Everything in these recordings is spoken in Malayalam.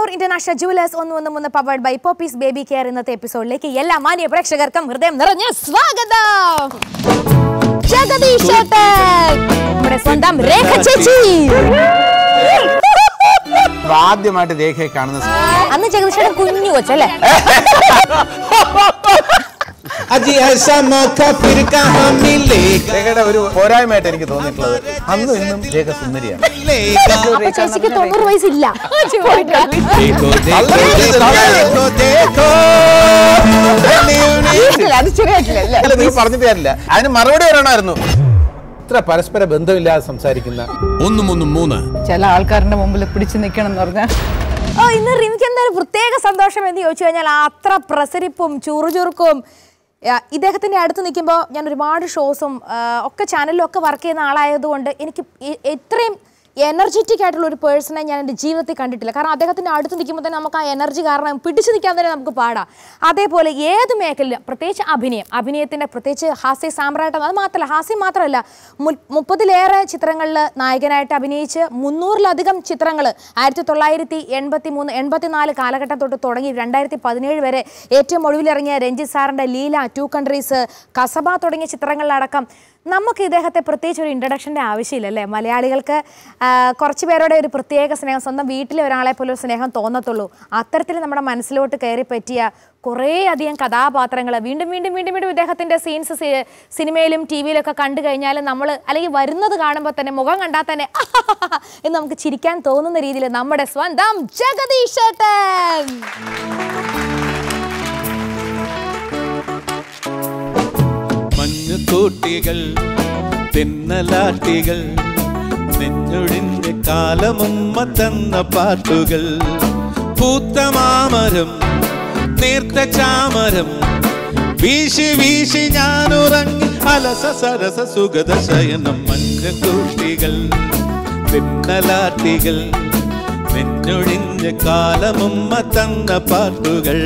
ചെങ്ങന്നൂർ ഇന്റർനാഷണൽ ജുവലേഴ്സ് ഒന്ന് ഒന്ന് മൂന്ന് powered by Popees baby care ഇന്നത്തെ എപ്പിസോഡിലേക്ക് എല്ലാ മാന്യ പ്രേക്ഷകർക്കും ഹൃദയം നിറഞ്ഞ സ്വാഗതം ജഗദീഷ് ചേട്ടൻ നമ്മുടെ സ്വന്തം രേഖ ചേച്ചി ആദ്യമായിട്ട് രേഖയെ കാണുന്ന സ- അന്ന് ജഗദീഷ് ചേട്ടൻ കുഞ്ഞു കൊച്ചല്ലേ अजी ऐसा मौका फिर कहाँ मिलेगा രേഖയുടെ ഒരു പോരായ്മയായിട്ട് എനിക്ക് തോന്നിയിട്ടുള്ളത് അന്നും ഇന്നും രേഖ സുന്ദരിയാണ് मिलेगा അപ്പൊ ചേച്ചിക്ക് തൊണ്ണൂറ് വയസ്സില്ല देखो देखो देखो देखो അല്ല നീ പറഞ്ഞിട്ട് കാര്യമില്ല അതിന് മറുപടി പറയണമായിരുന്നു ഇത്ര പരസ്പര ബന്ധമില്ലാതെ സംസാരിക്കുന്ന ഒന്നും ഒന്നും മൂന്ന് ചില ആൾക്കാരുടെ മുമ്പിൽ പിടിച്ചു നിൽക്കണം എന്ന് പറഞ്ഞാൽ ഓ ഇന്ന് റിമിക്ക് എന്താ ഒരു പ്രത്യേക സന്തോഷം എന്ന് ചോദിച്ചു കഴിഞ്ഞാൽ അത്ര പ്രസരിപ്പും ചുറുചുറുക്കും ആ, ഇദ്ദേഹത്തിന്റെ അടുത്ത് നിൽക്കുമ്പോൾ ഞാൻ ഒരുപാട് ഷോസും ആ, ഒക്കെ ചാനലിലും ഒക്കെ വർക്ക് ചെയ്യുന്ന ആളായതുകൊണ്ട് എനിക്ക് ഇ- ഇത്രയും എനർജറ്റിക് ആയിട്ടുള്ള ഒരു പേഴ്സണെ ഞാൻ എൻ്റെ ജീവിതത്തിൽ കണ്ടിട്ടില്ല കാരണം അദ്ദേഹത്തിൻ്റെ അടുത്ത് നിൽക്കുമ്പോൾ തന്നെ നമുക്ക് ആ എനർജി കാരണം പിടിച്ചു നിൽക്കാൻ തന്നെ നമുക്ക് പാടാം അതേപോലെ ഏത് മേഖലയിലും പ്രത്യേകിച്ച് അഭിനയം അഭിനയത്തിൻ്റെ പ്രത്യേകിച്ച് ഹാസ്യ സാമ്രാട്ടം അത് മാത്രമല്ല ഹാസ്യം മാത്രമല്ല മു- മുപ്പതിലേറെ ചിത്രങ്ങളിൽ നായകനായിട്ട് അഭിനയിച്ച് മുന്നൂറിലധികം ചിത്രങ്ങൾ ആയിരത്തി തൊള്ളായിരത്തി എൺപത്തി മൂന്ന് എൺപത്തിനാല് കാലഘട്ടം തൊട്ട് തുടങ്ങി രണ്ടായിരത്തി പതിനേഴ് വരെ ഏറ്റവും ഒടുവിലിറങ്ങിയ രഞ്ജിത്ത് സാറിൻ്റെ ലീല ടു കൺട്രീസ് കസബ തുടങ്ങിയ ചിത്രങ്ങളിലടക്കം നമുക്ക് ഇദ്ദേഹത്തെ പ്രത്യേകിച്ച് ഒരു ഇൻട്രഡക്ഷൻ്റെ ആവശ്യമില്ല അല്ലേ മലയാളികൾക്ക് ആ, കുറച്ച് പേരുടെ ഒരു പ്രത്യേക സ്നേഹം സ്വന്തം വീട്ടിലെ ഒരാളെ പോലെ ഒരു സ്നേഹം തോന്നത്തുള്ളൂ അത്തരത്തിൽ നമ്മുടെ മനസ്സിലോട്ട് കയറി പറ്റിയ കുറേ അധികം കഥാപാത്രങ്ങൾ വീണ്ടും വീണ്ടും വീണ്ടും വീണ്ടും ഇദ്ദേഹത്തിൻ്റെ സീൻസ് സിനിമയിലും ടി വിയിലൊക്കെ കണ്ടു കഴിഞ്ഞാൽ നമ്മൾ അല്ലെങ്കിൽ വരുന്നത് കാണുമ്പോൾ തന്നെ മുഖം കണ്ടാൽ തന്നെ എന്ന് നമുക്ക് ചിരിക്കാൻ തോന്നുന്ന രീതിയിൽ നമ്മുടെ സ്വന്തം ജഗദീഷ് ചേട്ടൻ മഞ്ഞുകൂട്ടികൾ തെന്നലാട്ടികൾ നെഞ്ഞൊഴിഞ്ഞ കാലമുമ്മ തന്ന പാട്ടുകൾ പൂത്ത മാമരം നേർത്ത ചാമരം വീശി വീശി ഞാൻ ഉറങ്ങി അലസ സരസ സുഗത ശയനം മഞ്ഞുകൂട്ടികൾ തെന്നലാട്ടികൾ നെഞ്ഞൊഴിഞ്ഞ കാലമുമ്മ തന്ന പാട്ടുകൾ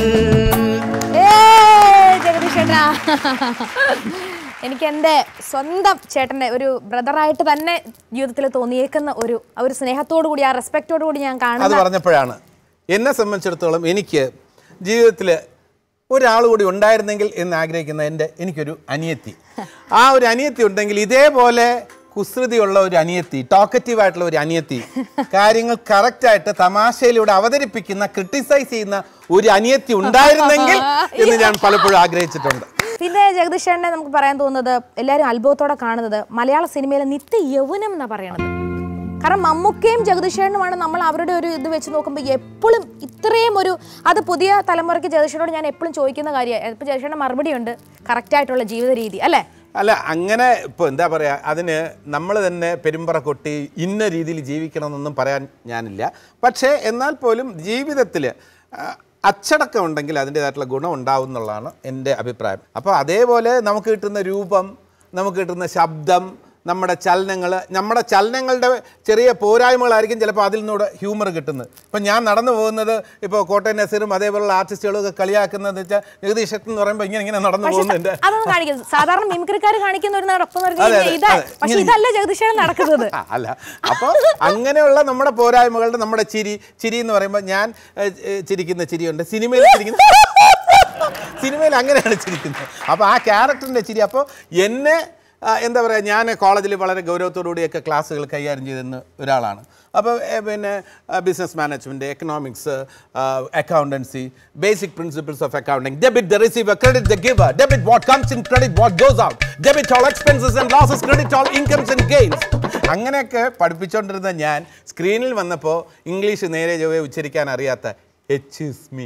ഏയ് ജഗദീഷ് ചേട്ടാ എനിക്ക് എൻ്റെ സ്വന്തം ചേട്ടൻ്റെ ഒരു ബ്രദറായിട്ട് തന്നെ ജീവിതത്തിൽ തോന്നിയേക്കുന്ന ഒരു ആ ഒരു സ്നേഹത്തോടു കൂടി ആ റെസ്പെക്റ്റോടു കൂടി ഞാൻ അത് കാണുന്ന പറഞ്ഞപ്പോഴാണ് എന്നെ സംബന്ധിച്ചിടത്തോളം എനിക്ക് ജീവിതത്തിൽ ഒരാൾ കൂടി ഉണ്ടായിരുന്നെങ്കിൽ എന്ന് ആഗ്രഹിക്കുന്ന എൻ്റെ എനിക്കൊരു അനിയത്തി ആ ഒരു അനിയത്തി ഉണ്ടെങ്കിൽ ഇതേപോലെ കുസൃതിയുള്ള ഒരു അനിയത്തി ടോക്കറ്റീവ് ആയിട്ടുള്ള ഒരു അനിയത്തി കാര്യങ്ങൾ കറക്റ്റായിട്ട് തമാശയിലൂടെ അവതരിപ്പിക്കുന്ന ക്രിട്ടിസൈസ് ചെയ്യുന്ന ഒരു അനിയത്തി ഉണ്ടായിരുന്നെങ്കിൽ എന്ന് ഞാൻ പലപ്പോഴും ആഗ്രഹിച്ചിട്ടുണ്ട് പിന്നെ ജഗദീഷ് ചേട്ടനെ നമുക്ക് പറയാൻ തോന്നുന്നത് എല്ലാവരും അത്ഭുതത്തോടെ കാണുന്നത് മലയാള സിനിമയിലെ നിത്യ യൗവനം എന്നാണ് പറയണത് കാരണം മമ്മൂക്കയും ജഗദീഷ് ചേട്ടനുമാണ് നമ്മൾ അവരുടെ ഒരു ഇത് വെച്ച് നോക്കുമ്പോൾ എപ്പോഴും ഇത്രയും ഒരു അത് പുതിയ തലമുറയ്ക്ക് ജഗദീഷ് ചേട്ടനോട് ഞാൻ എപ്പോഴും ചോദിക്കുന്ന കാര്യമാണ് ഇപ്പോൾ ജഗദീഷ് ചേട്ടൻ്റെ മറുപടി ഉണ്ട് കറക്റ്റായിട്ടുള്ള ജീവിത രീതി അല്ലേ അല്ല അങ്ങനെ ഇപ്പോൾ എന്താ പറയുക അതിന് നമ്മൾ തന്നെ പെരുമ്പറ കൊട്ടി ഇന്ന രീതിയിൽ ജീവിക്കണമെന്നൊന്നും പറയാൻ ഞാനില്ല പക്ഷേ എന്നാൽ പോലും ജീവിതത്തിൽ അച്ചടക്കം ഉണ്ടെങ്കിൽ അതിൻ്റേതായിട്ടുള്ള ഗുണം ഉണ്ടാവും എന്നുള്ളതാണ് എൻ്റെ അഭിപ്രായം അപ്പോൾ അതേപോലെ നമുക്ക് കിട്ടുന്ന രൂപം നമുക്ക് കിട്ടുന്ന ശബ്ദം നമ്മുടെ ചലനങ്ങൾ നമ്മുടെ ചലനങ്ങളുടെ ചെറിയ പോരായ്മകളായിരിക്കും ചിലപ്പോൾ അതിൽ നിന്നൂടെ ഹ്യൂമർ കിട്ടുന്നത് ഇപ്പം ഞാൻ നടന്നു പോകുന്നത് ഇപ്പോൾ കോട്ടയം നസീറും അതേപോലുള്ള ആർട്ടിസ്റ്റുകളും ഒക്കെ കളിയാക്കുന്നത് വെച്ചാൽ ജഗദീഷ് എന്ന് പറയുമ്പോൾ ഇങ്ങനെ ഇങ്ങനെ നടന്നു പക്ഷെ പോകുന്നുണ്ട് അതൊന്നും കാണിക്കുന്നത് സാധാരണ മിമിക്രിക്കാർ കാണിക്കുന്ന ഒരു നടപ്പം എന്ന് അതെ, പറഞ്ഞാൽ അതെ, ഇതാ അതെ. പക്ഷെ ഇങ്ങനെ- ഇതല്ല ജഗദീഷ് ചേട്ടൻ നടക്കുന്നത് ആ, അല്ല അപ്പോൾ അങ്ങനെയുള്ള നമ്മുടെ പോരായ്മകളുടെ നമ്മുടെ ചിരി ചിരി എന്ന് പറയുമ്പോൾ ഞാൻ ഏ, ഏ, ചിരിക്കുന്ന ചിരിയുണ്ട് സിനിമയിൽ ചിരിക്കുന്ന സിനിമയിൽ അങ്ങനെയാണ് ചിരിക്കുന്നത് അപ്പോൾ ആ ക്യാരക്ടറിൻ്റെ ചിരി അപ്പോൾ എന്നെ ആ, എന്താ പറയുക ഞാൻ കോളേജിൽ വളരെ ഗൗരവത്തോടുകൂടിയൊക്കെ ക്ലാസ്സുകൾ കൈകാര്യം ചെയ്തിരുന്ന ഒരാളാണ് അപ്പോൾ ഏ, പിന്നെ business management economics accountancy basic principles of accounting debit the receiver credit the giver debit what comes in credit what goes out debit all expenses and losses credit all incomes and gains അങ്ങനെയൊക്കെ പഠിപ്പിച്ചുകൊണ്ടിരുന്ന ഞാൻ സ്ക്രീനിൽ വന്നപ്പോൾ ഇംഗ്ലീഷ് നേരെ ചൊവ്വേ ഉച്ചരിക്കാൻ അറിയാത്ത എച്ച് ഇസ് മീ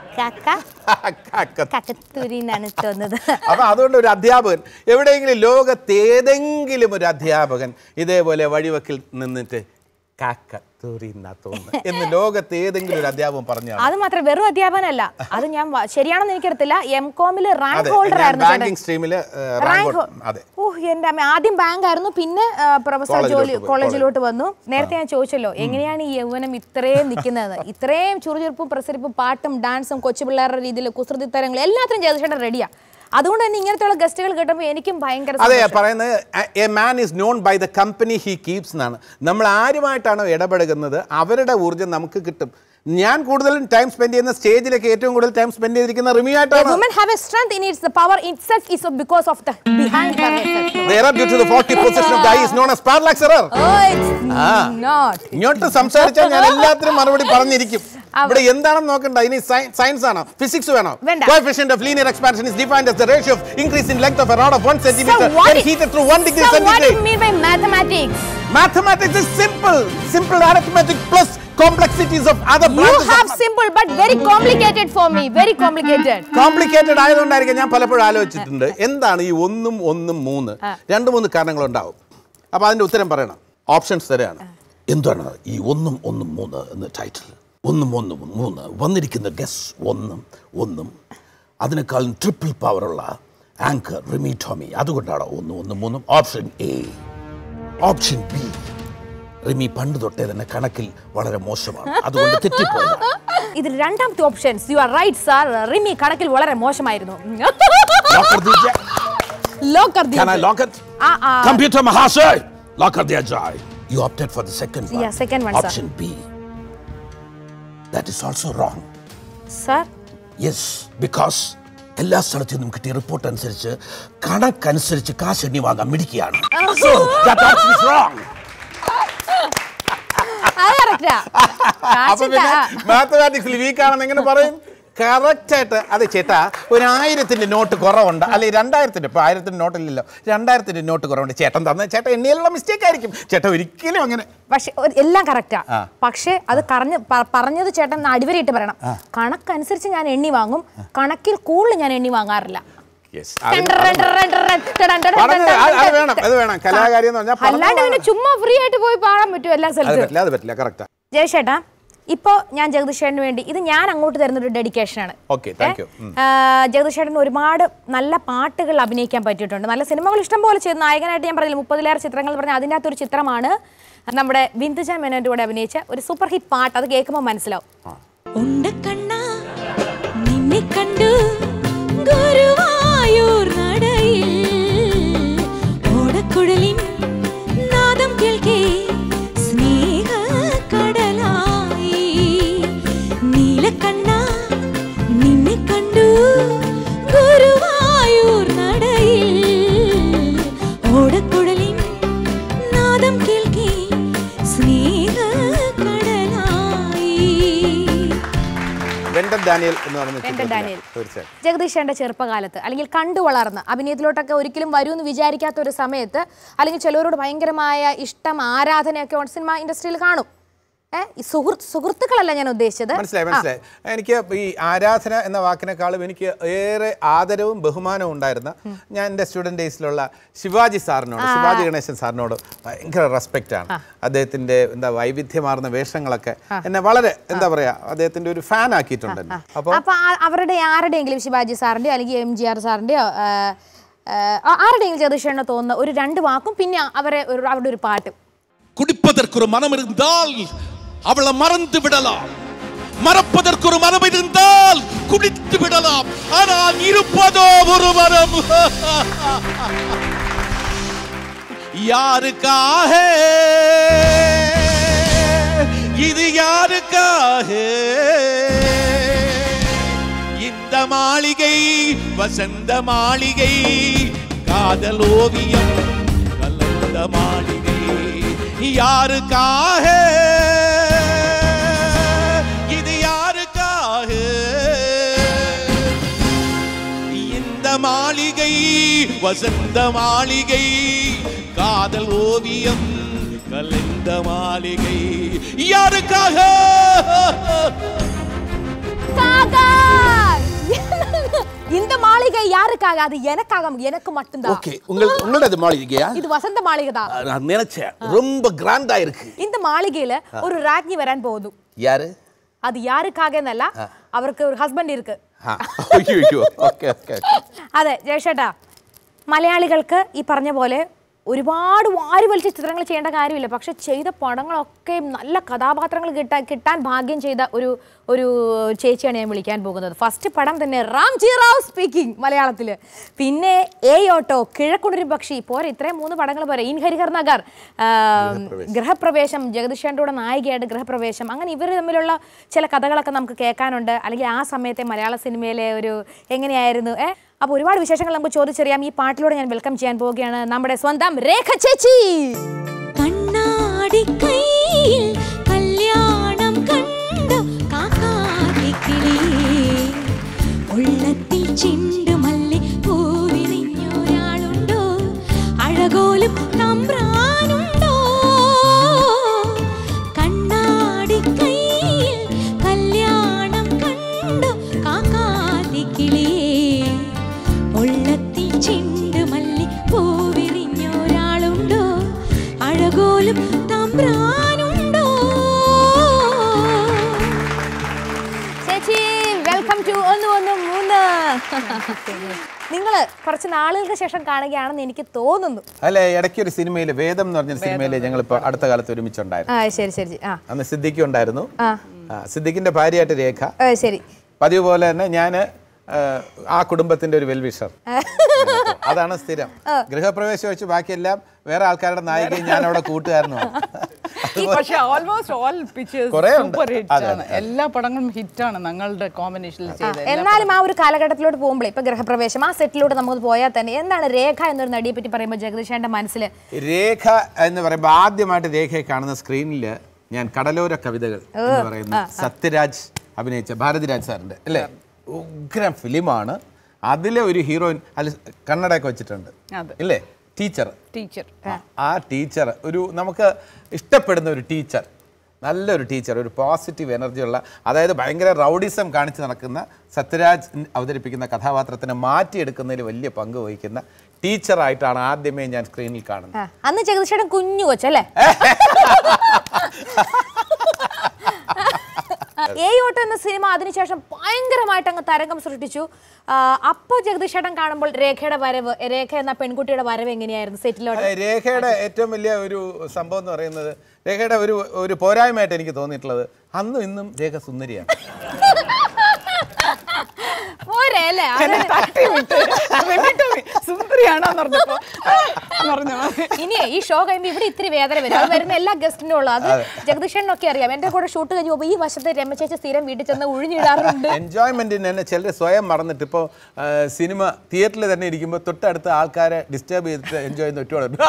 കക്ക കക്കത്തൂരി എന്നാണ് തോന്നുന്നത് അപ്പൊ അതുകൊണ്ട് ഒരു അധ്യാപകൻ എവിടെയെങ്കിലും ലോകത്ത് ഏതെങ്കിലും ഒരു അധ്യാപകൻ ഇതേപോലെ വഴിവക്കിൽ നിന്നിട്ട് കാക്കത്തൂരി എന്നാ തോന്നുന്നു എന്ന് ലോകത്ത് ഏതെങ്കിലും ഒരു അധ്യാപകൻ പറഞ്ഞാണ് അത് മാത്രം വെറും അധ്യാപനല്ല അത് ഞാൻ വ- ശരിയാണെന്ന് എനിക്കറിയത്തില്ല എം കോമില് റാങ്ക് അതെ ഹോൾഡർ ഞാൻ ആയിരുന്നു ചേട്ടൻ. ബാങ്കിങ് സ്ട്രീമിൽ റാങ്ക് റാങ്ക് ഹോ- അതെ ഓ എന്റെ അമ്മ ആദ്യം ബാങ്ക് ആയിരുന്നു പിന്നെ ആ, പ്രൊഫസർ കോളേജിലോട്ട് ജോലി പോയി, കോളേജിലോട്ട് വന്നു നേരത്തെ ഞാൻ ചോദിച്ചല്ലോ എങ്ങനെയാണ് ഈ യൗവനം ഇത്രയും നിൽക്കുന്നത് ഇത്രയും ചുറുചുറുപ്പും പ്രസരിപ്പും പാട്ടും ഡാൻസും കൊച്ചു പിള്ളേരുടെ രീതിയിൽ കുസൃതിത്തരങ്ങൾ എല്ലാത്തിനും ചെയ്തിട്ടുണ്ട് റെഡിയാ അതുകൊണ്ട് തന്നെ ഇങ്ങനത്തെയുള്ള ഗസ്റ്റുകൾ കിട്ടുമ്പോൾ എനിക്കും ഭയങ്കര അതെ സന്തോഷം. പറയുന്നത് a man is known by the company he keeps എന്നാണ് നമ്മൾ ആരുമായിട്ടാണോ ഇടപെടുന്നത് അവരുടെ ഊർജ്ജം നമുക്ക് കിട്ടും ഞാൻ കൂടുതലും ടൈം സ്പെൻഡ് ചെയ്യുന്ന സ്റ്റേജിലൊക്കെ ഏറ്റവും കൂടുതൽ ടൈം സ്പെൻഡ് ചെയ്തിരിക്കുന്ന റിമി A ആയിട്ടാണ് woman have a strength in its the power itself is because of the behind her herself. The error due to the faulty position of the eye is known as parallax error. Oh, it's not. ഇങ്ങോട്ട് സംസാരിച്ചാൽ ഞാൻ എല്ലാത്തിനും മറുപടി പറഞ്ഞിരിക്കും അവ- ഇവിടെ എന്താണെന്ന് നോക്കണ്ട ഇനി സയൻസ് ആണോ ഫിസിക്സ് വേണോ വേണ്ട. Coefficient of linear expansion is defined as the ratio of increase in length of a rod of 1 So centimeter what when is- heated through 1 degree So what do centigrade. you mean by mathematics? Mathematics is simple. Simple arithmetic plus complexities of other You branches have of simple but very complicated for me. Very complicated. Complicated ആയതുകൊണ്ടായിരിക്കും ഞാൻ പലപ്പോഴും ആലോചിച്ചിട്ടുണ്ട് എന്താണ് ഈ ഒന്നും ഒന്നും മൂന്ന് രണ്ട് മൂന്ന് കാരണങ്ങളുണ്ടാവും അപ്പൊ അതിന്റെ ഉത്തരം പറയണം ഓപ്ഷൻസ് തരാണ് എന്താണ് ഈ ഒന്നും ഒന്നും മൂന്ന് എന്ന ടൈറ്റിൽ ഒന്നും ഒന്നും മൂന്ന് വന്നിരിക്കുന്ന ഗസ് ഒന്നും ഒന്നും അതിനേക്കാളും ട്രിപ്പിൾ പവറുള്ള ആങ്കർ റിമി ടോമി അതുകൊണ്ടാണ് ഒന്നും ഒന്നും മൂന്നും option A option B Rimi പണ്ട് തൊട്ടേ തന്നെ കണക്കിൽ വളരെ മോശമാണ് അതുകൊണ്ട് തെറ്റിപ്പോയതാണ് ഇതിൽ രണ്ടാമത്തെ options you are right sir Rimi കണക്കിൽ വളരെ മോശമായിരുന്നു Lock कर दीजिए locker Can I lock it? Ah, ah. Computer Mahasay, lock कर दिया जाए. You opted for the second one. Yeah, second one, sir. Option B. That is also wrong. Sir Yes, because എല്ലാ സ്ഥലത്തു നിന്നും കിട്ടിയ റിപ്പോർട്ട് അനുസരിച്ച് കണക്കനുസരിച്ച് കാശ് എണ്ണി വാങ്ങാൻ മിടിക്കുകയാണ് So, that option is wrong. അത് കറക്റ്റാ അപ്പൊ പിന്നെ മാത്തമാറ്റിക്സിൽ വീക്ക് ആണെന്ന് എങ്ങനെ പറയും കറക്റ്റ് ആയിട്ട് അത് ചേട്ടാ ഒരു ആയിരത്തിന്റെ നോട്ട് കുറവുണ്ട് അല്ലെങ്കിൽ രണ്ടായിരത്തിന്റെ ഇപ്പൊ ആയിരത്തിന്റെ നോട്ടില്ലല്ലോ രണ്ടായിരത്തിന്റെ നോട്ട് കുറവുണ്ട് ചേട്ടൻ തന്ന ചേട്ടൻ എണ്ണിയിലുള്ള മിസ്റ്റേക്ക് ആയിരിക്കും ചേട്ടൻ ഒരിക്കലും അങ്ങനെ പക്ഷെ ഒരു- എല്ലാം കറക്റ്റാ ആ. പക്ഷെ അത് കറഞ്ഞ് പ- പറഞ്ഞത് ചേട്ടൻ ഒന്ന് അടിവരയിട്ട് പറയണം കണക്കനുസരിച്ച് ഞാൻ എണ്ണി വാങ്ങും കണക്കിൽ കൂടുതൽ ഞാൻ എണ്ണി വാങ്ങാറില്ല Yes, അതിന് പറഞ്ഞത് പറഞ്ഞത് അത് വേണം അത് വേണം കലാകാരി എന്ന് പറഞ്ഞാൽ അല്ലാണ്ട് പിന്നെ ചുമ്മാ ഫ്രീ ആയിട്ട് പോയി പാടാൻ പറ്റും എല്ലാ അത് സ്ഥലത്തും പറ്റില്ല അത് പറ്റില്ല കറക്റ്റാ ജയശേട്ടാ ഇപ്പോ ഞാൻ ജഗദീഷേട്ടന് വേണ്ടി ഇത് ഞാൻ അങ്ങോട്ട് തരുന്ന ഒരു ഡെഡിക്കേഷൻ ആണ് Okay, thank you. ഉം. ജഗദീഷേട്ടന് ഒരുപാട് നല്ല പാട്ടുകൾ അഭിനയിക്കാൻ പറ്റിയിട്ടുണ്ട് നല്ല സിനിമകൾ ഇഷ്ടം പോലെ ചെയ്ത് നായകനായിട്ട് ഞാൻ പറഞ്ഞില്ല മുപ്പതിലേറെ ചിത്രങ്ങൾ പറഞ്ഞ അതിൻ്റെ അകത്തൊരു ചിത്രമാണ് നമ്മുടെ ബിന്ദുജ മേനോന്റെ കൂടെ അഭിനയിച്ച ഒരു സൂപ്പർ ഹിറ്റ് പാട്ട് അത് കേൾക്കുമ്പോൾ മനസ്സിലാവും ഉണ്ടക്കണ്ണ നിന്നെ കണ്ടു ഗുരുവായൂർ നടയിൽ ഓടക്കുഴലിൻ നാദം കേൾക്കേ സ്നേഹ കടലായി നീലക്കണ്ണ നിന്നെ കണ്ടു ഗുരുവായൂർ നടയിൽ ഓടക്കുഴലിൻ നാദം കേൾക്കേ സ്നേഹ കടലായി വെണ്ടൻ ഡാനിയൽ എന്ന് പറയുന്ന വെണ്ടൻ ചിത്രത്തിലെ- ഡാനിയൽ. തീർച്ചയായും ജഗദീഷേന്റെ ചെറുപ്പകാലത്ത് അല്ലെങ്കിൽ കണ്ടു വളർന്ന് അഭിനയത്തിലോട്ടൊക്കെ ഒരിക്കലും വരുമെന്ന് വിചാരിക്കാത്ത ഒരു സമയത്ത് അല്ലെങ്കിൽ ചിലവരോട് ഭയങ്കരമായ ഇഷ്ടം ആരാധനയൊക്കെ സിനിമ ഇൻഡസ്ട്രിയിൽ കാണും ഏഹ് ഈ സുഹൃത്ത് സുഹൃത്തുക്കളല്ല ഞാൻ ഉദ്ദേശിച്ചത് മനസ്സിലായി മനസ്സിലായി എനിക്ക് ഈ ആരാധന എന്ന വാക്കിനേക്കാളും എനിക്ക് ഏറെ ആദരവും ബഹുമാനവും ഉണ്ടായിരുന്ന ഞാൻ എൻ്റെ സ്റ്റുഡൻറ് ഡേയ്സിലുള്ള ശിവാജി സാറിനോട് ശിവാജി ഗണേശൻ സാറിനോട് ഭയങ്കര റെസ്പെക്റ്റ് ആണ് അദ്ദേഹത്തിന്റെ എന്താ വൈവിധ്യമാർന്ന വേഷങ്ങളൊക്കെ എന്നെ വളരെ എന്താ പറയാ അദ്ദേഹത്തിന്റെ ഒരു ഫാൻ ആക്കിയിട്ടുണ്ട് എന്നെ. അപ്പോൾ അപ്പൊ ആ- അവരുടെ ആരുടെയെങ്കിലും ശിവാജി സാറിന്റെയോ അല്ലെങ്കിൽ എം ജി ആർ സാറിന്റെയോ ആ, ആ, ആരുടെയെങ്കിലും ജഗദീഷേണ്ണ തോന്നുന്ന ഒരു രണ്ട് വാക്കും പിന്നെ അവരെ ഒരു അവരുടെ ஒரு பாட்டு குடிப்பதற்கு ஒரு மனம் இருந்தால் அவளை மறந்து விடலாம் மறப்பதற்கு ஒரு மனம் இருந்தால் குடித்து விடலாம் ஆனால் இருப்பதோ ஒரு மனம் யாருக்காக இது யாருக்காக இந்த மாளிகை வசந்த மாளிகை காதல் ஓவியம் கலந்த மாளிகை யாருக்காக இது யாருக்காக இந்த மாளிகை வசந்த மாளிகை காதல் ஓவியம் கலந்த மாளிகை யாருக்காக இந்த மாளிகை யாருக்காக அது எனக்காக எனக்கு மட்டும்தான் ஓகே உங்கள் உங்களோட மாளிகையா இது வசந்த மாளிகை தான் நான் நினைச்சேன் ரொம்ப கிராண்டா இருக்கு இந்த மாளிகையில ஒரு ராജ്ഞി വരാൻ പോകുന്നു யாரு அது யாருக்காக എന്നല്ല അവർക്ക് ഒരു ഹസ്ബൻഡ് ഇருக்கு ആ, അയ്യോ അയ്യോ ഓക്കെ ഓക്കെ അതെ ജയഷേട്ടാ മലയാളികൾക്ക് ഈ പറഞ്ഞ പോലെ ഒരുപാട് വാരി വലിച്ച ചിത്രങ്ങൾ ചെയ്യേണ്ട കാര്യമില്ല പക്ഷെ ചെയ്ത പടങ്ങളൊക്കെ നല്ല കഥാപാത്രങ്ങൾ കിട്ടാൻ കിട്ടാൻ ഭാഗ്യം ചെയ്ത ഒരു ഒരു ചേച്ചിയാണ് ഞാൻ വിളിക്കാൻ പോകുന്നത് ഫസ്റ്റ് പടം തന്നെ റാംജി റാവ് സ്പീക്കിംഗ് മലയാളത്തിൽ പിന്നെ എ ഓട്ടോ കിഴക്കുണൊരു പക്ഷി പോരെ ഇത്രയും മൂന്ന് പടങ്ങൾ പോരെ ഇൻ ഹരിഹർ നഗർ ആ, ഗൃഹപ്രവേശം ജഗദീഷേൻ്റെ കൂടെ നായികയായിട്ട് ഗൃഹപ്രവേശം അങ്ങനെ ഇവർ തമ്മിലുള്ള ചില കഥകളൊക്കെ നമുക്ക് കേൾക്കാനുണ്ട് അല്ലെങ്കിൽ ആ സമയത്തെ മലയാള സിനിമയിലെ ഒരു എങ്ങനെയായിരുന്നു ഏ അപ്പോൾ ഒരുപാട് വിശേഷങ്ങൾ നമുക്ക് ചോദിച്ചറിയാം ഈ പാട്ടിലൂടെ ഞാൻ വെൽക്കം ചെയ്യാൻ പോവുകയാണ് നമ്മുടെ സ്വന്തം രേഖ ചേച്ചി കണ്ണാടി കയ്യിൽ കല്യാണം കണ്ടു കാക്കാടിക്കിളിയേ ഉള്ളത്തിൽ ചിണ്ടുമല്ലി പൂവിരിഞ്ഞൊരാളുണ്ടോ അഴകോലും നമ്പ്രാനുണ്ടോ കണ്ണാടി കയ്യിൽ കല്യാണം കണ്ടു കാക്കാതിക്കിളിയേ ഉള്ളത്തിൽ ചിണ്ടുമല്ലി പൂവിരിഞ്ഞൊരാളുണ്ടോ അഴകോലും തമ്പ്രാനുണ്ടോ ചേച്ചി വെൽക്കം ടു ഒന്ന് ഒന്ന് മൂന്ന് നിങ്ങൾ കുറച്ച് നാളുകൾക്ക് ശേഷം കാണുകയാണെന്ന് എനിക്ക് തോന്നുന്നു അല്ലെ ഇടയ്ക്ക് ഒരു സിനിമയിൽ വേദം എന്ന് പറഞ്ഞ സിനിമയിൽ ഞങ്ങൾ ഇപ്പൊ അടുത്ത കാലത്ത് ഒരുമിച്ചുണ്ടായിരുന്നു ആ ശരി ശരി ആ അന്ന് സിദ്ദിഖ് ഉണ്ടായിരുന്നു ആ ആ, സിദ്ദിഖിന്റെ ഭാര്യയായിട്ട് രേഖ ആ, ശരി പതിവ് പോലെ തന്നെ ഞാൻ ആ കുടുംബത്തിന്റെ ഒരു വെൽവിഷർ അതാണ് സ്ഥിരം ഗൃഹപ്രവേശം വെച്ച് ബാക്കിയെല്ലാം വേറെ ആൾക്കാരുടെ നായികയും ഞാൻ അവിടെ കൂട്ടുകാരനുമാണ് പക്ഷെ ഓൾമോസ്റ്റ് ഓൾ പിക്ചേഴ്സ് കുറേ ഉണ്ട്. സൂപ്പർ ഹിറ്റ് അതെ, ആണ് എല്ലാ പടങ്ങളും ഹിറ്റാണ് ഞങ്ങളുടെ കോമ്പിനേഷനിൽ ചെയ്ത എന്നാലും ആ ഒരു കാലഘട്ടത്തിലോട്ട് പോകുമ്പോൾ ഇപ്പൊ ഗൃഹപ്രവേശം ആ സെറ്റിലോട്ട് നമുക്ക് പോയാൽ തന്നെ എന്താണ് രേഖ എന്നൊരു നടിയെ പറ്റി പറയുമ്പോൾ ജഗദീഷേന്റെ മനസ്സിൽ രേഖ എന്ന് പറയുമ്പോൾ ആദ്യമായിട്ട് രേഖയെ കാണുന്ന സ്ക്രീനിൽ ഞാൻ കടലോര കവിതകൾ എന്ന് പറയുന്ന സത്യരാജ് അഭിനയിച്ച ഭാരതിരാജ് സാറിന്റെ അല്ലേ ഉഗ്രം ഫിലിമാണ് അതിലെ ഒരു ഹീറോയിൻ അതിൽ കണ്ണടയൊക്കെ വെച്ചിട്ടുണ്ട് അതെ. ഇല്ലേ ടീച്ചർ ടീച്ചർ ആ ടീച്ചർ ഒരു നമുക്ക് ഇഷ്ടപ്പെടുന്ന ഒരു ടീച്ചർ നല്ലൊരു ടീച്ചർ ഒരു പോസിറ്റീവ് എനർജി ഉള്ള അതായത് ഭയങ്കര റൗഡിസം കാണിച്ച് നടക്കുന്ന സത്യരാജ് അവതരിപ്പിക്കുന്ന കഥാപാത്രത്തിനെ മാറ്റിയെടുക്കുന്നതിൽ വലിയ പങ്ക് വഹിക്കുന്ന ടീച്ചറായിട്ടാണ് ആദ്യമേ ഞാൻ സ്ക്രീനിൽ കാണുന്നത് അന്ന് ജഗദീഷേട്ടൻ കുഞ്ഞു കൊച്ചല്ലേ ഏ ഓട്ടോ എന്ന സിനിമ അതിനുശേഷം ഭയങ്കരമായിട്ട് അങ്ങ് തരംഗം സൃഷ്ടിച്ചു ആ, അപ്പോൾ ജഗദീഷേട്ടൻ കാണുമ്പോൾ രേഖയുടെ വരവ് രേഖ എന്ന പെൺകുട്ടിയുടെ വരവ് എങ്ങനെയായിരുന്നു സെറ്റിലോട്ട് ഏ, രേഖയുടെ ഏറ്റവും വലിയ ഒരു സംഭവം എന്ന് പറയുന്നത് രേഖയുടെ ഒരു ഒരു പോരായ്മയായിട്ട് എനിക്ക് തോന്നിയിട്ടുള്ളത് അന്നും ഇന്നും രേഖ സുന്ദരിയാണ് പോരെ അല്ലേ അത് സുന്ദരിയാണോന്ന് പറഞ്ഞപ്പോ ആ, എന്ന് പറഞ്ഞ മാതിരി. ഇനി ഈ ഷോ കഴിയുമ്പോൾ ഇവിടെ ഇത്തിരി വേദന വരും അത് വരുന്ന എല്ലാ ഗസ്റ്റിനും ഉള്ളു അത് ജഗദീഷനൊക്കെ അറിയാം എന്റെ കൂടെ ഷൂട്ട് കഴിഞ്ഞ് പോകുമ്പോൾ ഈ വശത്തെ രമചേച്ചി സ്ഥിരം വീട്ടിൽ ചെന്ന് ഒഴിഞ്ഞിടാറുണ്ട് എൻജോയ്മെന്റിന് തന്നെ ചിലർ സ്വയം മറന്നിട്ട് ഇപ്പോൾ സിനിമ തിയേറ്ററിൽ തന്നെ ഇരിക്കുമ്പോൾ തൊട്ടടുത്ത ആൾക്കാരെ ഡിസ്റ്റർബ് ചെയ്തിട്ട് എൻജോയ് ചെയ്യുന്ന ഒറ്റ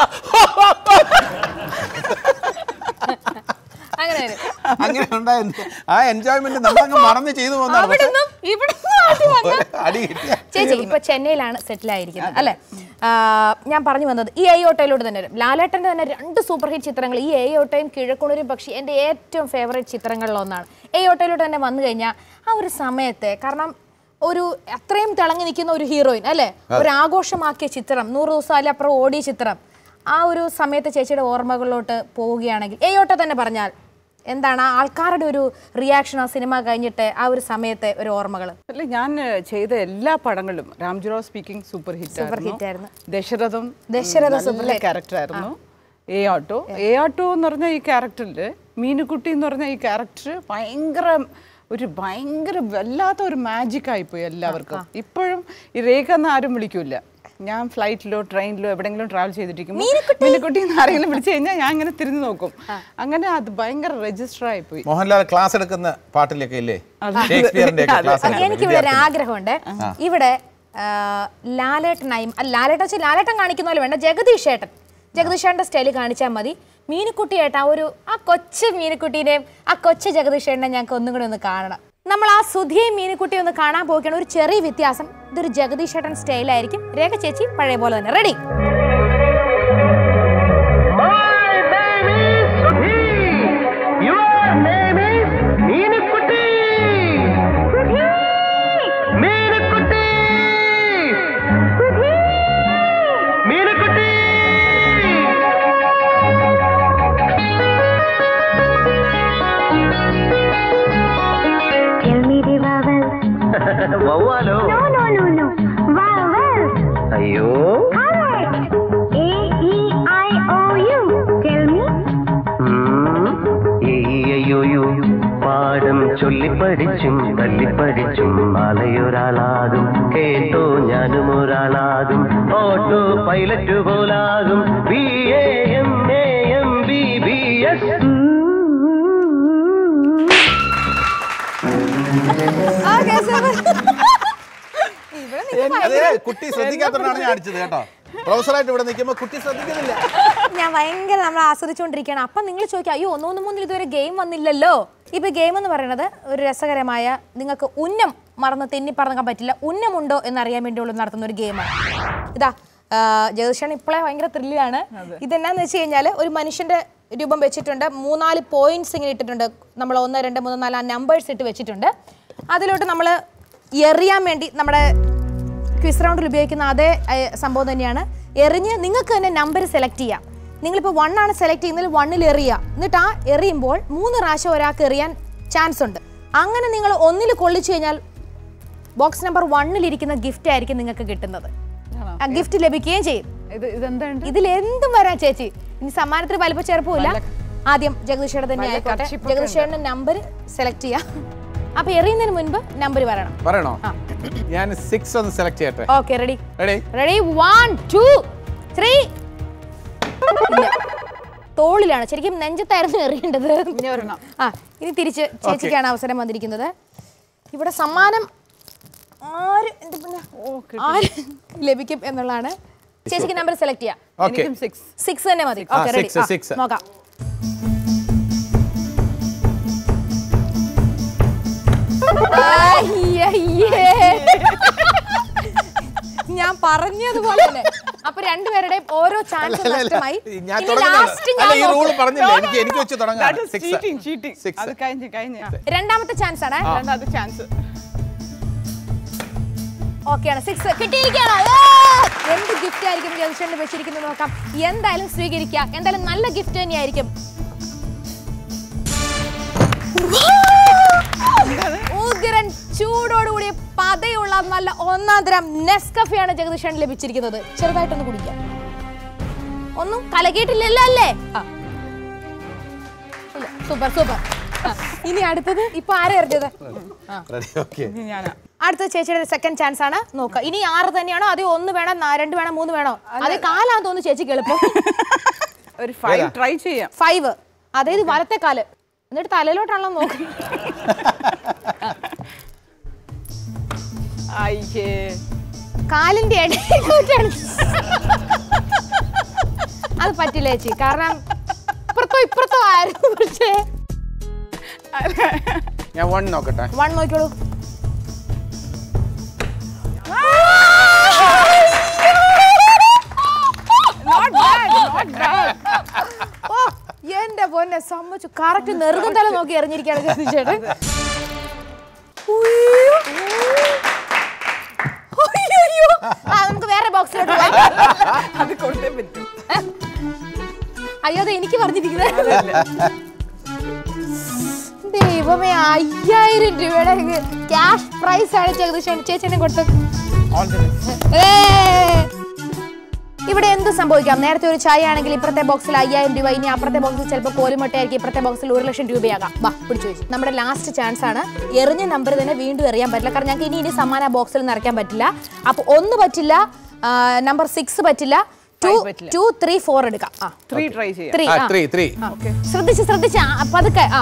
അങ്ങനെ വരും അങ്ങനെ ഉണ്ടായിരുന്നു ആ എൻജോയ്മെന്റ് നമ്മളങ്ങ് മറന്ന് ചെയ്തു പോകുന്നതാണ് പക്ഷെ അവിടുന്നും ഇവിടുന്നും ആട്ടി വന്ന് അടി കിട്ടിയ ചേച്ചി ഇപ്പൊ ചെന്നൈയിലാണ് സെറ്റിൽ ആയിരിക്കുന്നത് അല്ലെ ഞാൻ പറഞ്ഞു വന്നത് ഈ എയോട്ടയിലൂടെ തന്നെ വരും ലാലേട്ടന്റെ തന്നെ രണ്ട് സൂപ്പർ ഹിറ്റ് ചിത്രങ്ങൾ ഈ എയോട്ടയും കിഴക്കുണരും പക്ഷി എൻ്റെ ഏറ്റവും ഫേവറേറ്റ് ചിത്രങ്ങളിലൊന്നാണ് എയോട്ടയിലൂടെ തന്നെ വന്നു കഴിഞ്ഞാൽ ആ ഒരു സമയത്തെ കാരണം ഒരു അത്രയും തിളങ്ങി നിൽക്കുന്ന ഒരു ഹീറോയിൻ അല്ലെ ഒരു ആഘോഷമാക്കിയ ചിത്രം നൂറ് ദിവസം അതിലപ്പുറം ഓടിയ ചിത്രം ആ ഒരു സമയത്ത് ചേച്ചിയുടെ ഓർമ്മകളിലോട്ട് പോവുകയാണെങ്കിൽ എയോട്ട തന്നെ പറഞ്ഞാൽ എന്താണ് ആ ആൾക്കാരുടെ ഒരു റിയാക്ഷൻ ആ സിനിമ കഴിഞ്ഞിട്ട് ആ ഒരു സമയത്തെ ഒരു ഓർമ്മകൾ അല്ല ഞാൻ ചെയ്ത എല്ലാ പടങ്ങളും Ramji Rao speaking super hit Super hit ആയിരുന്നു. ദശരഥം ദശരഥ നല്ല super hit. ക്യാരക്ടർ ആയിരുന്നു എ ആട്ടോ എ ആട്ടോ എന്ന് പറഞ്ഞ ഈ ക്യാരക്ടറിൽ മീനുകുട്ടി എന്ന് പറഞ്ഞ ഈ ക്യാരക്ടർ ഭയങ്കര ഒരു ഭയങ്കര വല്ലാത്ത ഒരു മാജിക് ആയിപ്പോയി എല്ലാവർക്കും ഇപ്പോഴും ഈ രേഖ എന്ന് ആരും വിളിക്കൂല ഞാൻ ഫ്ലൈറ്റിലോ ട്രെയിനിലോ എവിടെയെങ്കിലും ട്രാവൽ ചെയ്തിരിക്കുമ്പോൾ മീനുകുട്ടി എന്ന് ആരെങ്കിലും വിളിച്ചു കഴിഞ്ഞാൽ ഞാൻ അങ്ങനെ തിരിഞ്ഞു നോക്കും അങ്ങനെ അത് ഭയങ്കര രജിസ്റ്റർ ആയിപ്പോയി മോഹൻലാൽ ക്ലാസ് എടുക്കുന്ന പാട്ടിലൊക്കെ ഇല്ലേ ഷേക്സ്പിയറിന്റെ ഒക്കെ ക്ലാസ് എനിക്കിവിടെ ഒരു ആഗ്രഹമുണ്ട് ഇവിടെ ആ, ലാലേട്ടനായും അല്ല ലാലേട്ടൻ വെച്ചാൽ ലാലേട്ടൻ കാണിക്കുന്ന പോലെ വേണ്ട ജഗദീഷ് ഏട്ടൻ ജഗദീഷ് ഏട്ടൻ്റെ സ്റ്റൈല് കാണിച്ചാൽ മതി മീനുക്കുട്ടി ഏട്ടാ ഒരു ആ കൊച്ചു മീനുക്കുട്ടീനെയും ആ കൊച്ചു ജഗദീഷ് ഏട്ടനെ ഞങ്ങൾക്ക് ഒന്നും കൂടി ഒന്ന് കാണണം നമ്മൾ ആ സുധിയെയും മീനുക്കുട്ടിയും ഒന്ന് കാണാൻ പോവുകയാണ് ഒരു ചെറിയ വ്യത്യാസം ഇതൊരു ജഗദീഷ് ഏട്ടൻ സ്റ്റൈലായിരിക്കും രേഖ ചേച്ചി പഴയ പോലെ തന്നെ ready My name is Sudhi. Your name is Meenukutti. Sudhi. Meenukutti. Sudhi. Meenukutti. Tell me the vowels. വവ്വാലോ No, no, no, no. Vowels. അയ്യോ Correct. ചൊല്ലിപ്പടിച്ചും തല്ലിപ്പടിച്ചും മലയൊരാളാകും കേട്ടോ ഞാനും ഒരാളാകും ഓട്ടോ പൈലറ്റ് പോലാകും B A M A M B B S Okay, super. ഇവിടെ നിങ്ങക്ക് അതെ കുട്ടി ശ്രദ്ധിക്കാത്തോണ്ടാണ് ഞാൻ അടിച്ചത് കേട്ടോ പ്രൊഫസറായിട്ട് ഇവിടെ നിൽക്കുമ്പോൾ കുട്ടി ശ്രദ്ധിക്കുന്നില്ല ഞാൻ ഭയങ്കര നമ്മൾ ആസ്വദിച്ചുകൊണ്ടിരിക്കുകയാണ് അപ്പം നിങ്ങൾ ചോദിക്കുക അയ്യോ ഒന്നൊന്ന് മൂന്നിൽ ഇതുവരെ ഗെയിം വന്നില്ലല്ലോ ഇപ്പൊ ഗെയിം എന്ന് പറയുന്നത് ഒരു രസകരമായ നിങ്ങൾക്ക് ഉന്നം മറന്ന് തെന്നി പറഞ്ഞാൻ പറ്റില്ല ഉന്നമുണ്ടോ എന്നറിയാൻ വേണ്ടിയുള്ള നടത്തുന്ന ഒരു ഗെയിമാണ് ഇതാ ജഗദീഷാണ് ഇപ്പോഴേ ഭയങ്കര ത്രില്ലാണ് ഇതെന്നാന്ന് വെച്ച് കഴിഞ്ഞാൽ ഒരു മനുഷ്യന്റെ രൂപം വെച്ചിട്ടുണ്ട് മൂന്നാല് പോയിന്റ്സ് ഇങ്ങനെ ഇട്ടിട്ടുണ്ട് നമ്മൾ ഒന്ന് രണ്ട് മൂന്ന് നാല് ആ നമ്പേഴ്സ് ഇട്ട് വെച്ചിട്ടുണ്ട് അതിലോട്ട് നമ്മൾ എറിയാൻ വേണ്ടി നമ്മുടെ ക്വിസ് റൗണ്ടിൽ ഉപയോഗിക്കുന്ന അതേ ഏ, സംഭവം തന്നെയാണ് എറിഞ്ഞ് നിങ്ങൾക്ക് തന്നെ നമ്പർ സെലക്ട് ചെയ്യാം നിങ്ങളിപ്പോൾ വൺ ആണ് സെലക്ട് ചെയ്യുന്നതിൽ വണ്ണിൽ എറിയുക എന്നിട്ട് ആ എറിയുമ്പോൾ മൂന്ന് പ്രാവശ്യം ഒരാൾക്ക് എറിയാൻ ചാൻസ് ഉണ്ട് അങ്ങനെ നിങ്ങൾ ഒന്നിൽ കൊള്ളിച്ചു കഴിഞ്ഞാൽ ബോക്സ് നമ്പർ വണ്ണിലിരിക്കുന്ന ഗിഫ്റ്റ് ആയിരിക്കും നിങ്ങൾക്ക് കിട്ടുന്നത് ആ ഗിഫ്റ്റ് ലഭിക്കുകയും ചെയ്യും ഇത് ഇതെന്താണ്ട് ഇതിൽ എന്തും വരാം ചേച്ചി ഇനി സമ്മാനത്തിന് വലിപ്പ ചെറുപ്പമില്ല ആദ്യം ജഗദീഷയുടെ തന്നെ നല്ല ആയിക്കോട്ടെ കർഷിപ്പൊക്കെ ജഗദീഷയുടെ നമ്പർ സെലക്ട് ചെയ്യാം അപ്പൊ എറിയുന്നതിന് മുൻപ് നമ്പർ വരണം പറയണോ ഞാൻ സിക്സ് ഒന്ന് സെലക്ട് ചെയ്യട്ടെ okay ready ready ready one two three തോളിലാണ് ശരിക്കും നെഞ്ചത്തായിരുന്നു എറിയേണ്ടത് ആ ഇനി തിരിച്ച് ചേച്ചിക്കാണ് അവസരം വന്നിരിക്കുന്നത് ഇവിടെ സമ്മാനം ആര് എന്റെ പിന്നെ ആര് ലഭിക്കും എന്നുള്ളതാണ് ചേച്ചിക്ക് നമ്പർ സെലക്ട് ചെയ്യാം ഓക്കെ എനിക്കും സിക്സ് സിക്സ് തന്നെ മതി ആ, ഓക്കെ റെഡി six, six. നോക്കാം അയ്യയ്യേ. ഞാൻ പറഞ്ഞതുപോലെ തന്നെ അപ്പൊ രണ്ടുപേരുടെയും ഓരോ ചാൻസ് നഷ്ടമായി ഞാൻ ഇനി തുടങ്ങുന്നില്ല. ലാസ്റ്റ് അല്ല ഞാൻ ഈ റൂൾ നോക്കും. പറഞ്ഞില്ല എനിക്ക് എനിക്ക് വെച്ച് തുടങ്ങാം ചീറ്റിംഗ് ചീറ്റിംഗ് അത് കഴിഞ്ഞ് കഴിഞ്ഞ് രണ്ടാമത്തെ ചാൻസ് ആണ് രണ്ടാമത്തെ ചാൻസ് ഓക്കെയാണ് സിക്സ് കിട്ടിയിരിക്കുകയാണ് ആ! എന്ത് ഗിഫ്റ്റ് ആയിരിക്കും ജംഗ്ഷനിൽ വെച്ചിരിക്കുന്നത് നോക്കാം എന്തായാലും സ്വീകരിക്കുക എന്തായാലും നല്ല ഗിഫ്റ്റ് തന്നെയായിരിക്കും ഉഗ്രൻ ചൂടോടുകൂടി പതയുള്ള നല്ല ഒന്നാം തരം നെസ്കഫയാണ് ജഗദീഷന് ലഭിച്ചിരിക്കുന്നത് ചെറുതായിട്ടൊന്ന് കുടിക്കാം ഒന്നും കലകിയിട്ടില്ലല്ലോ അല്ലേ ആ. ഇല്ല, സൂപ്പർ സൂപ്പർ ആ, ഇനി അടുത്തത് ഇപ്പൊ ആരെ എറിഞ്ഞത് റെഡി ഓക്കെ ഞാനാ അടുത്ത ചേച്ചിയുടെ സെക്കൻഡ് ചാൻസ് ആണ് നോക്കുക ഇനി ആറ് തന്നെയാണോ അതോ ഒന്ന് വേണം നാ- രണ്ട് വേണം മൂന്ന് വേണോ അത് കാലാന്ന് തോന്നുന്നു ചേച്ചിക്ക് എളുപ്പം ഒരു ഫൈവ് ട്രൈ ചെയ്യാം ഫൈവ് അതായത് വലത്തെ കാല് എന്നിട്ട് തലയിലോട്ടാണല്ലോ നോക്കുന്നത് അയ്യേ കാലിന്റെ ഇടയിലോട്ടാണ് അത് പറ്റില്ല ചേച്ചി കാരണം ഇപ്പുറത്തോ ഇപ്പുറത്തോ ആയിരുന്നു പക്ഷേ ഞാൻ വൺ നോക്കട്ടെ വൺ നോക്കിയോളൂ Not bad, not bad. ഓ, എന്റെ പൊന്നെ സമ്മതിച്ചു കറക്റ്റ് നെറുകം തല നോക്കി എറിഞ്ഞിരിക്കുകയാണ് ചേട്ടൻ ഉയ്യോ. ഉയ്യോ. ആ നമുക്ക് വേറെ ബോക്സിലോട്ട് പോകാം അത് കൊടുത്തേ പറ്റും അയ്യോ അത് എനിക്ക് പറഞ്ഞിരിക്കുന്നത് ദൈവമേ അയ്യായിരം രൂപയുടെ ക്യാഷ് പ്രൈസ് ആണ് ജഗദീഷ് ചേച്ചനെ കൊടുത്തത് ഏ. ഇവിടെ എന്ത് സംഭവിക്കാം നേരത്തെ ഒരു ചായ ആണെങ്കിൽ ഇപ്പുറത്തെ ബോക്സിൽ അയ്യായിരം രൂപ ഇനി അപ്പുറത്തെ ബോക്സിൽ ചിലപ്പോൾ കോലുമട്ടയായിരിക്കും ഇപ്പുറത്തെ ബോക്സിൽ ഒരു ലക്ഷം രൂപയാകാം വാ പിടിച്ചു വെച്ചു നമ്മുടെ ലാസ്റ്റ് ചാൻസ് ആണ് എറിഞ്ഞ നമ്പർ തന്നെ വീണ്ടും എറിയാൻ പറ്റില്ല കാരണം ഞങ്ങൾക്ക് ഇനി ഇനി സമ്മാന ബോക്സിൽ നിറയ്ക്കാൻ പറ്റില്ല അപ്പൊ ഒന്ന് പറ്റില്ല നമ്പർ സിക്സ് പറ്റില്ല ടു പറ്റില്ല. ടു ത്രീ ഫോർ എടുക്കാം ആ ത്രീ ട്രൈ ചെയ്യാം ത്രീ ആ ത്രീ ത്രീ ശ്രദ്ധിച്ച് ശ്രദ്ധിച്ച് ആ, പതുക്കെ ആ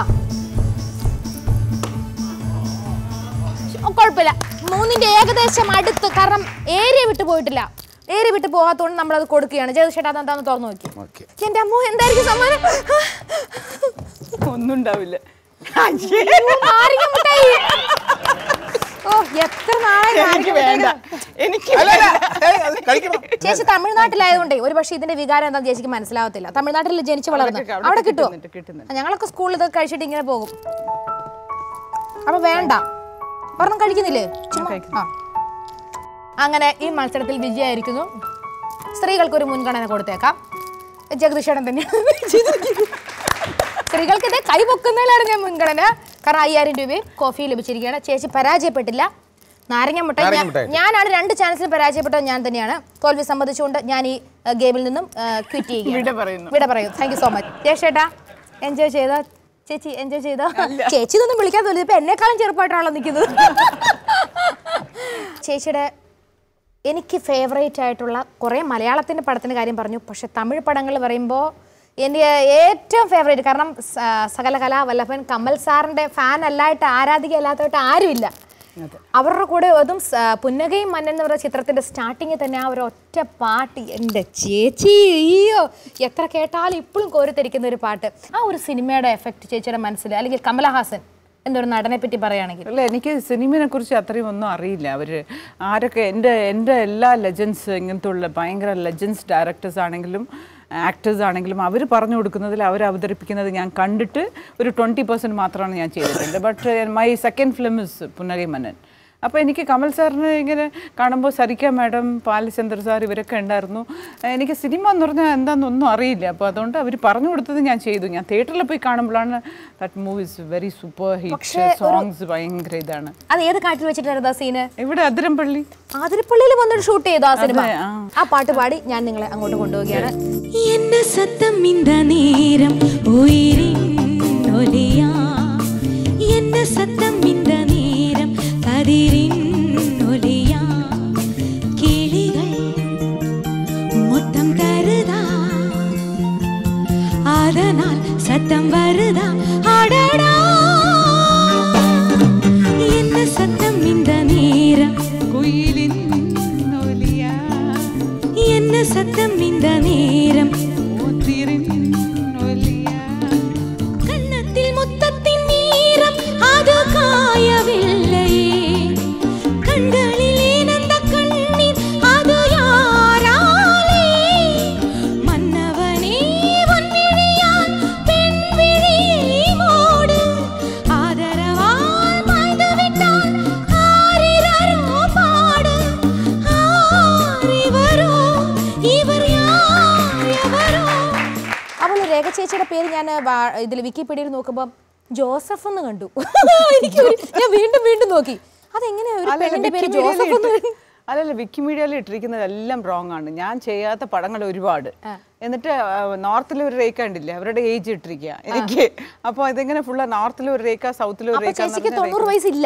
ഓ, കുഴപ്പമില്ല മൂന്നിന്റെ ഏകദേശം അടുത്ത് കാരണം ഏരിയ വിട്ടു പോയിട്ടില്ല ഏരിയ വിട്ട് പോകാത്തതുകൊണ്ട് നമ്മൾ അത് കൊടുക്കുകയാണ് ജഗദീഷേട്ടാ അതെന്താന്ന് തുറന്നു നോക്കി ഓക്കെ എന്റെ അമ്മ എന്തായിരിക്കും സമ്മാനം ഒന്നും ഉണ്ടാവില്ല അയ്യോ, നാരങ്ങ മിഠായി. ഓ എത്ര നാളെ എനിക്ക് വേണ്ട എനിക്ക് അല്ല അല്ല ഏയ്, അത് കഴിക്കണം ചേച്ചി തമിഴ്നാട്ടിലായതുകൊണ്ടേ ഒരു പക്ഷേ ഇതിന്റെ വികാരം എന്താണെന്ന് ചേച്ചിക്ക് മനസ്സിലാവത്തില്ല തമിഴ്നാട്ടിൽ ജനിച്ചു വളർന്നു അവിടെ അവിടെ കിട്ടുമോ കിട്ടുന്നുണ്ട്, കിട്ടുന്നുണ്ട്. ഞങ്ങളൊക്കെ സ്കൂളിൽ ഇത് കഴിച്ചിട്ട് ഇങ്ങനെ പോകും അപ്പൊ വേണ്ട ഒരെണ്ണം കഴിക്കുന്നില്ലേ ചുമ്മാ ആ അങ്ങനെ ഈ മത്സരത്തിൽ വിജയായിരിക്കുന്നു സ്ത്രീകൾക്ക് ഒരു മുൻഗണന കൊടുത്തേക്കാം ജഗദീഷേടൻ തന്നെയാണ് ചെയ്തിരിക്കുന്നത്. സ്ത്രീകൾക്ക് ഇതേ കൈ പൊക്കുന്നതിലാണ് ഞാൻ മുൻഗണന കാരണം അയ്യായിരം രൂപയും കോഫി ലഭിച്ചിരിക്കുകയാണ് ചേച്ചി പരാജയപ്പെട്ടില്ല നാരങ്ങ മുട്ട നാരങ്ങ ഞാൻ- മുട്ടായി. ഞാനാണ് രണ്ട് ചാൻസിൽ പരാജയപ്പെട്ടത് ഞാൻ തന്നെയാണ് തോൽവി സമ്മതിച്ചുകൊണ്ട് ഞാൻ ഈ ഗെയിമിൽ നിന്നും ക്വിറ്റ് വിട ചെയ്യുകയാണ് പറയുന്നു. വിട പറയും താങ്ക് യു സോ മച്ച് ജേഷേട്ടാ എൻജോയ് ചെയ്ത ചേച്ചി എൻജോയ് ചെയ്തോ ചേച്ചി ഇതൊന്നും വിളിക്കാൻ തോന്നി ഇപ്പൊ എന്നെക്കാളും ചെറുപ്പമായിട്ടാണല്ലോ നിൽക്കുന്നത് ചേച്ചിയുടെ എനിക്ക് ഫേവറേറ്റ് ആയിട്ടുള്ള കുറേ മലയാളത്തിൻ്റെ പടത്തിൻ്റെ കാര്യം പറഞ്ഞു പക്ഷെ തമിഴ് പടങ്ങൾ പറയുമ്പോൾ എൻ്റെ ഏറ്റവും ഫേവറേറ്റ് കാരണം സ- സകല കലാവല്ലഭൻ കമൽ സാറിൻ്റെ ഫാൻ അല്ലായിട്ട് ആരാധിക അല്ലാത്തതായിട്ട് ആരുമില്ല അവരുടെ കൂടെ അതും സ- പുന്നകയും മന്നൻ എന്ന് പറയുന്ന ചിത്രത്തിന്റെ സ്റ്റാർട്ടിങ്ങിൽ തന്നെ ആ ഒരു ഒറ്റ പാട്ട് എൻ്റെ ചേച്ചി അയ്യോ എത്ര കേട്ടാലും ഇപ്പോഴും കോരിത്തരിക്കുന്ന ഒരു പാട്ട് ആ ഒരു സിനിമയുടെ എഫക്റ്റ് ചേച്ചിയുടെ മനസ്സിൽ അല്ലെങ്കിൽ കമലഹാസൻ എന്നൊരു നടനെ പറ്റി പറയുകയാണെങ്കിൽ അല്ല എനിക്ക് സിനിമയെ കുറിച്ച് അത്രയും ഒന്നും അറിയില്ല അവർ ആരൊക്കെ എൻ്റെ എൻ്റെ എല്ലാ ലെജൻസ് ഇങ്ങനത്തെ ഉള്ള ഭയങ്കര ലെജൻസ് ഡയറക്ടേഴ്സ് ആണെങ്കിലും ആക്ടേഴ്സ് ആണെങ്കിലും അവർ പറഞ്ഞു കൊടുക്കുന്നതിൽ അവർ അവതരിപ്പിക്കുന്നത് ഞാൻ കണ്ടിട്ട് ഒരു ട്വൻറ്റി പെർസെൻറ്റ് മാത്രമാണ് ഞാൻ ചെയ്തിട്ടുണ്ട് but my second film is Punnagai Mannan അപ്പോൾ എനിക്ക് കമൽ സാറിന് ഇങ്ങനെ കാണുമ്പോൾ സരിക മാഡം പാലചന്ദ്ര സാർ ഇവരൊക്കെ ഉണ്ടായിരുന്നു എനിക്ക് സിനിമ എന്ന് പറഞ്ഞാൽ എന്താണെന്നൊന്നും അറിയില്ല അപ്പോൾ അതുകൊണ്ട് അവർ പറഞ്ഞു കൊടുത്തത് ഞാൻ ചെയ്തു ഞാൻ തിയേറ്ററിൽ പോയി കാണുമ്പോഴാണ് that movie is very super hit songs ഭയങ്കര ഇതാണ് അത് ഏത് കാട്ടിൽ വെച്ചിട്ടായിരുന്നു ആ സീന് ഇവിടെ അതിരമ്പള്ളി ആതിരപ്പള്ളിയിൽ വന്നിട്ട് ഷൂട്ട് ചെയ്തു ആ സിനിമ അതെ, ആ. ആ പാട്ട് പാടി ഞാൻ നിങ്ങളെ അങ്ങോട്ട് കൊണ്ടുപോവുകയാണ് என்ன சத்தம் இந்த நேரம் உயிரின் ஒலியா என்ன சத்தம் இந்த நேரம் கதிரின் ஒலியா கிளிகள் மொத்தம் தருதா அதனால் சத்தம் வருதா அடடா என்ன சத்தம் இந்த நேரம் കുയിലിൻ ഒലിയാ என்ன சத்தம் இந்த நேரம் ഓത്തിരിൻ ഒലിയാ கன்னத்தில் முத்தத்தின் நீரம் அது காயவில்லையே கண்களில் ஏனந்த கண்ணீர் அது யாராலே மன்னவனே உன் விழியால் பெண் விழியை மூடு ஆதரவால் மாய்ந்து விட்டால் ஆரிரரோ பாடு ஆரிவரோ இவர் யார் எவரோ അപ്പോൾ രേഖ ചേച്ചിയുടെ പേര് ഞാൻ ഇതിൽ വിക്കിപീഡിയയിൽ നോക്കുമ്പോൾ ജോസഫ് എന്ന് കണ്ടു എനിക്ക് ഒരു- ഞാൻ വീണ്ടും വീണ്ടും നോക്കി അതെങ്ങനെയാ ഒരു അല്ലല്ല, പെണ്ണിന്റെ പേര് വിക്കിമീഡിയയിൽ ജോസഫ് എന്ന് ഇട്ട്- അല്ലല്ല വിക്കിമീഡിയയിൽ ഇട്ടിരിക്കുന്നത് എല്ലാം റോങ് ആണ് ഞാൻ ചെയ്യാത്ത പടങ്ങൾ ഒരുപാട് എന്നിട്ട് നോർത്തിൽ ഒരു രേഖ ഉണ്ടില്ലേ അവരുടെ ഏജ് ഇട്ടിരിക്കുക എനിക്ക് അപ്പോൾ ഇതെങ്ങനെ ഫുള്ള് നോർത്തിൽ ഒരു രേഖ സൗത്തിൽ ഒരു അപ്പൊ രേഖ ചേച്ചിക്ക് തൊണ്ണൂറ് വയസ്സില്ല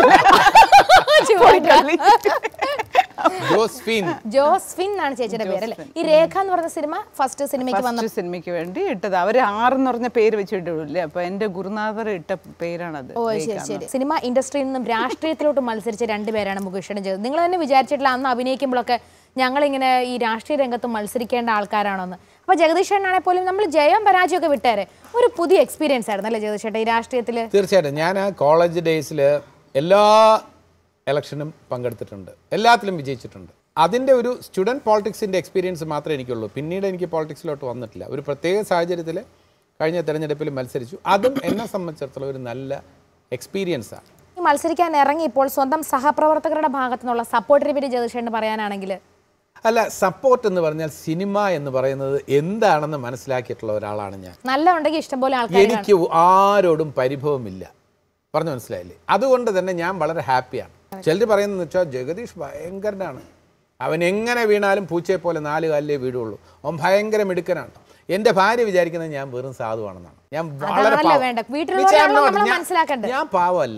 ജോസ്ഫിൻ ജോസ്ഫിൻ എന്നാണ് ചേച്ചിയുടെ പേര് അല്ലേ ഈ രേഖ എന്ന് പറഞ്ഞ സിനിമ ഫസ്റ്റ് സിനിമയ്ക്ക് വന്ന ഫസ്റ്റ് സിനിമയ്ക്ക് വേണ്ടി ഇട്ടത് അവർ ആറെന്ന് പറഞ്ഞ പേര് വെച്ചിട്ടില്ലേ അപ്പൊ എന്റെ ഗുരുനാഥർ ഇട്ട പേരാണത് ഓ ശരി ശരി സിനിമ ഇൻഡസ്ട്രിയിൽ നിന്നും രാഷ്ട്രീയത്തിലോട്ട് മത്സരിച്ച രണ്ടുപേരാണ് മുകേഷനും ചെയ്തത് നിങ്ങൾ തന്നെ വിചാരിച്ചിട്ടില്ല അന്ന് അഭിനയിക്കുമ്പോഴൊക്കെ ഞങ്ങളിങ്ങനെ ഈ രാഷ്ട്രീയ രംഗത്ത് മത്സരിക്കേണ്ട ആൾക്കാരാണോന്ന് അപ്പൊ ജഗദീഷ് ചേട്ടനാണെങ്കിൽ പോലും നമ്മൾ ജയം പരാജയമൊക്കെ വിട്ടേരെ ഒരു പുതിയ എക്സ്പീരിയൻസ് ആയിരുന്നു അല്ലേ ജഗദീഷ് ചേട്ടാ ഈ രാഷ്ട്രീയത്തില് തീർച്ചയായിട്ടും ഞാൻ കോളേജ് ഡേയ്സിൽ എല്ലാ ഇലക്ഷനും പങ്കെടുത്തിട്ടുണ്ട് എല്ലാത്തിലും വിജയിച്ചിട്ടുണ്ട് അതിൻ്റെ ഒരു സ്റ്റുഡൻറ് പോളിറ്റിക്സിൻ്റെ എക്സ്പീരിയൻസ് മാത്രമേ എനിക്കുള്ളൂ പിന്നീട് എനിക്ക് പോളിറ്റിക്സിലോട്ട് വന്നിട്ടില്ല ഒരു പ്രത്യേക സാഹചര്യത്തിൽ കഴിഞ്ഞ തെരഞ്ഞെടുപ്പിൽ മത്സരിച്ചു അതും എന്നെ സംബന്ധിച്ചിടത്തോളം ഒരു നല്ല എക്സ്പീരിയൻസാണ് ഈ മത്സരിക്കാൻ ഇറങ്ങി ഇപ്പോൾ സ്വന്തം സഹപ്രവർത്തകരുടെ ഭാഗത്തു നിന്നുള്ള സപ്പോർട്ടിനെ പറ്റി ജഗദീഷ് ചേട്ടൻ പറയാനാണെങ്കിൽ അല്ല സപ്പോർട്ട് എന്ന് പറഞ്ഞാൽ സിനിമ എന്ന് പറയുന്നത് എന്താണെന്ന് മനസ്സിലാക്കിയിട്ടുള്ള ഒരാളാണ് ഞാൻ നല്ല ഉണ്ടെങ്കിൽ ഇഷ്ടംപോലെ ആൾക്കാർ എനിക്ക് ആരോടും പരിഭവമില്ല പറഞ്ഞു മനസ്സിലായില്ലേ അതുകൊണ്ട് തന്നെ ഞാൻ വളരെ ഹാപ്പിയാണ് ചിലർ പറയുന്നത് വെച്ചാൽ ജഗദീഷ് ഭയങ്കരനാണ് അവൻ എങ്ങനെ വീണാലും പൂച്ചയെ പോലെ നാല് കാലിലേ വീടുള്ളൂ അവൻ ഭയങ്കര മിടുക്കനാണ് എൻ്റെ ഭാര്യ വിചാരിക്കുന്നത് ഞാൻ വെറും സാധുവാണെന്നാണ് ഞാൻ വളരെ അതാണല്ലോ പാവം. വേണ്ടത്. Which വീട്ടിലുള്ളവരാണല്ലോ I'm not. നമ്മളെ ഞാൻ- മനസ്സിലാക്കേണ്ടത്. ഞാൻ പാവമല്ല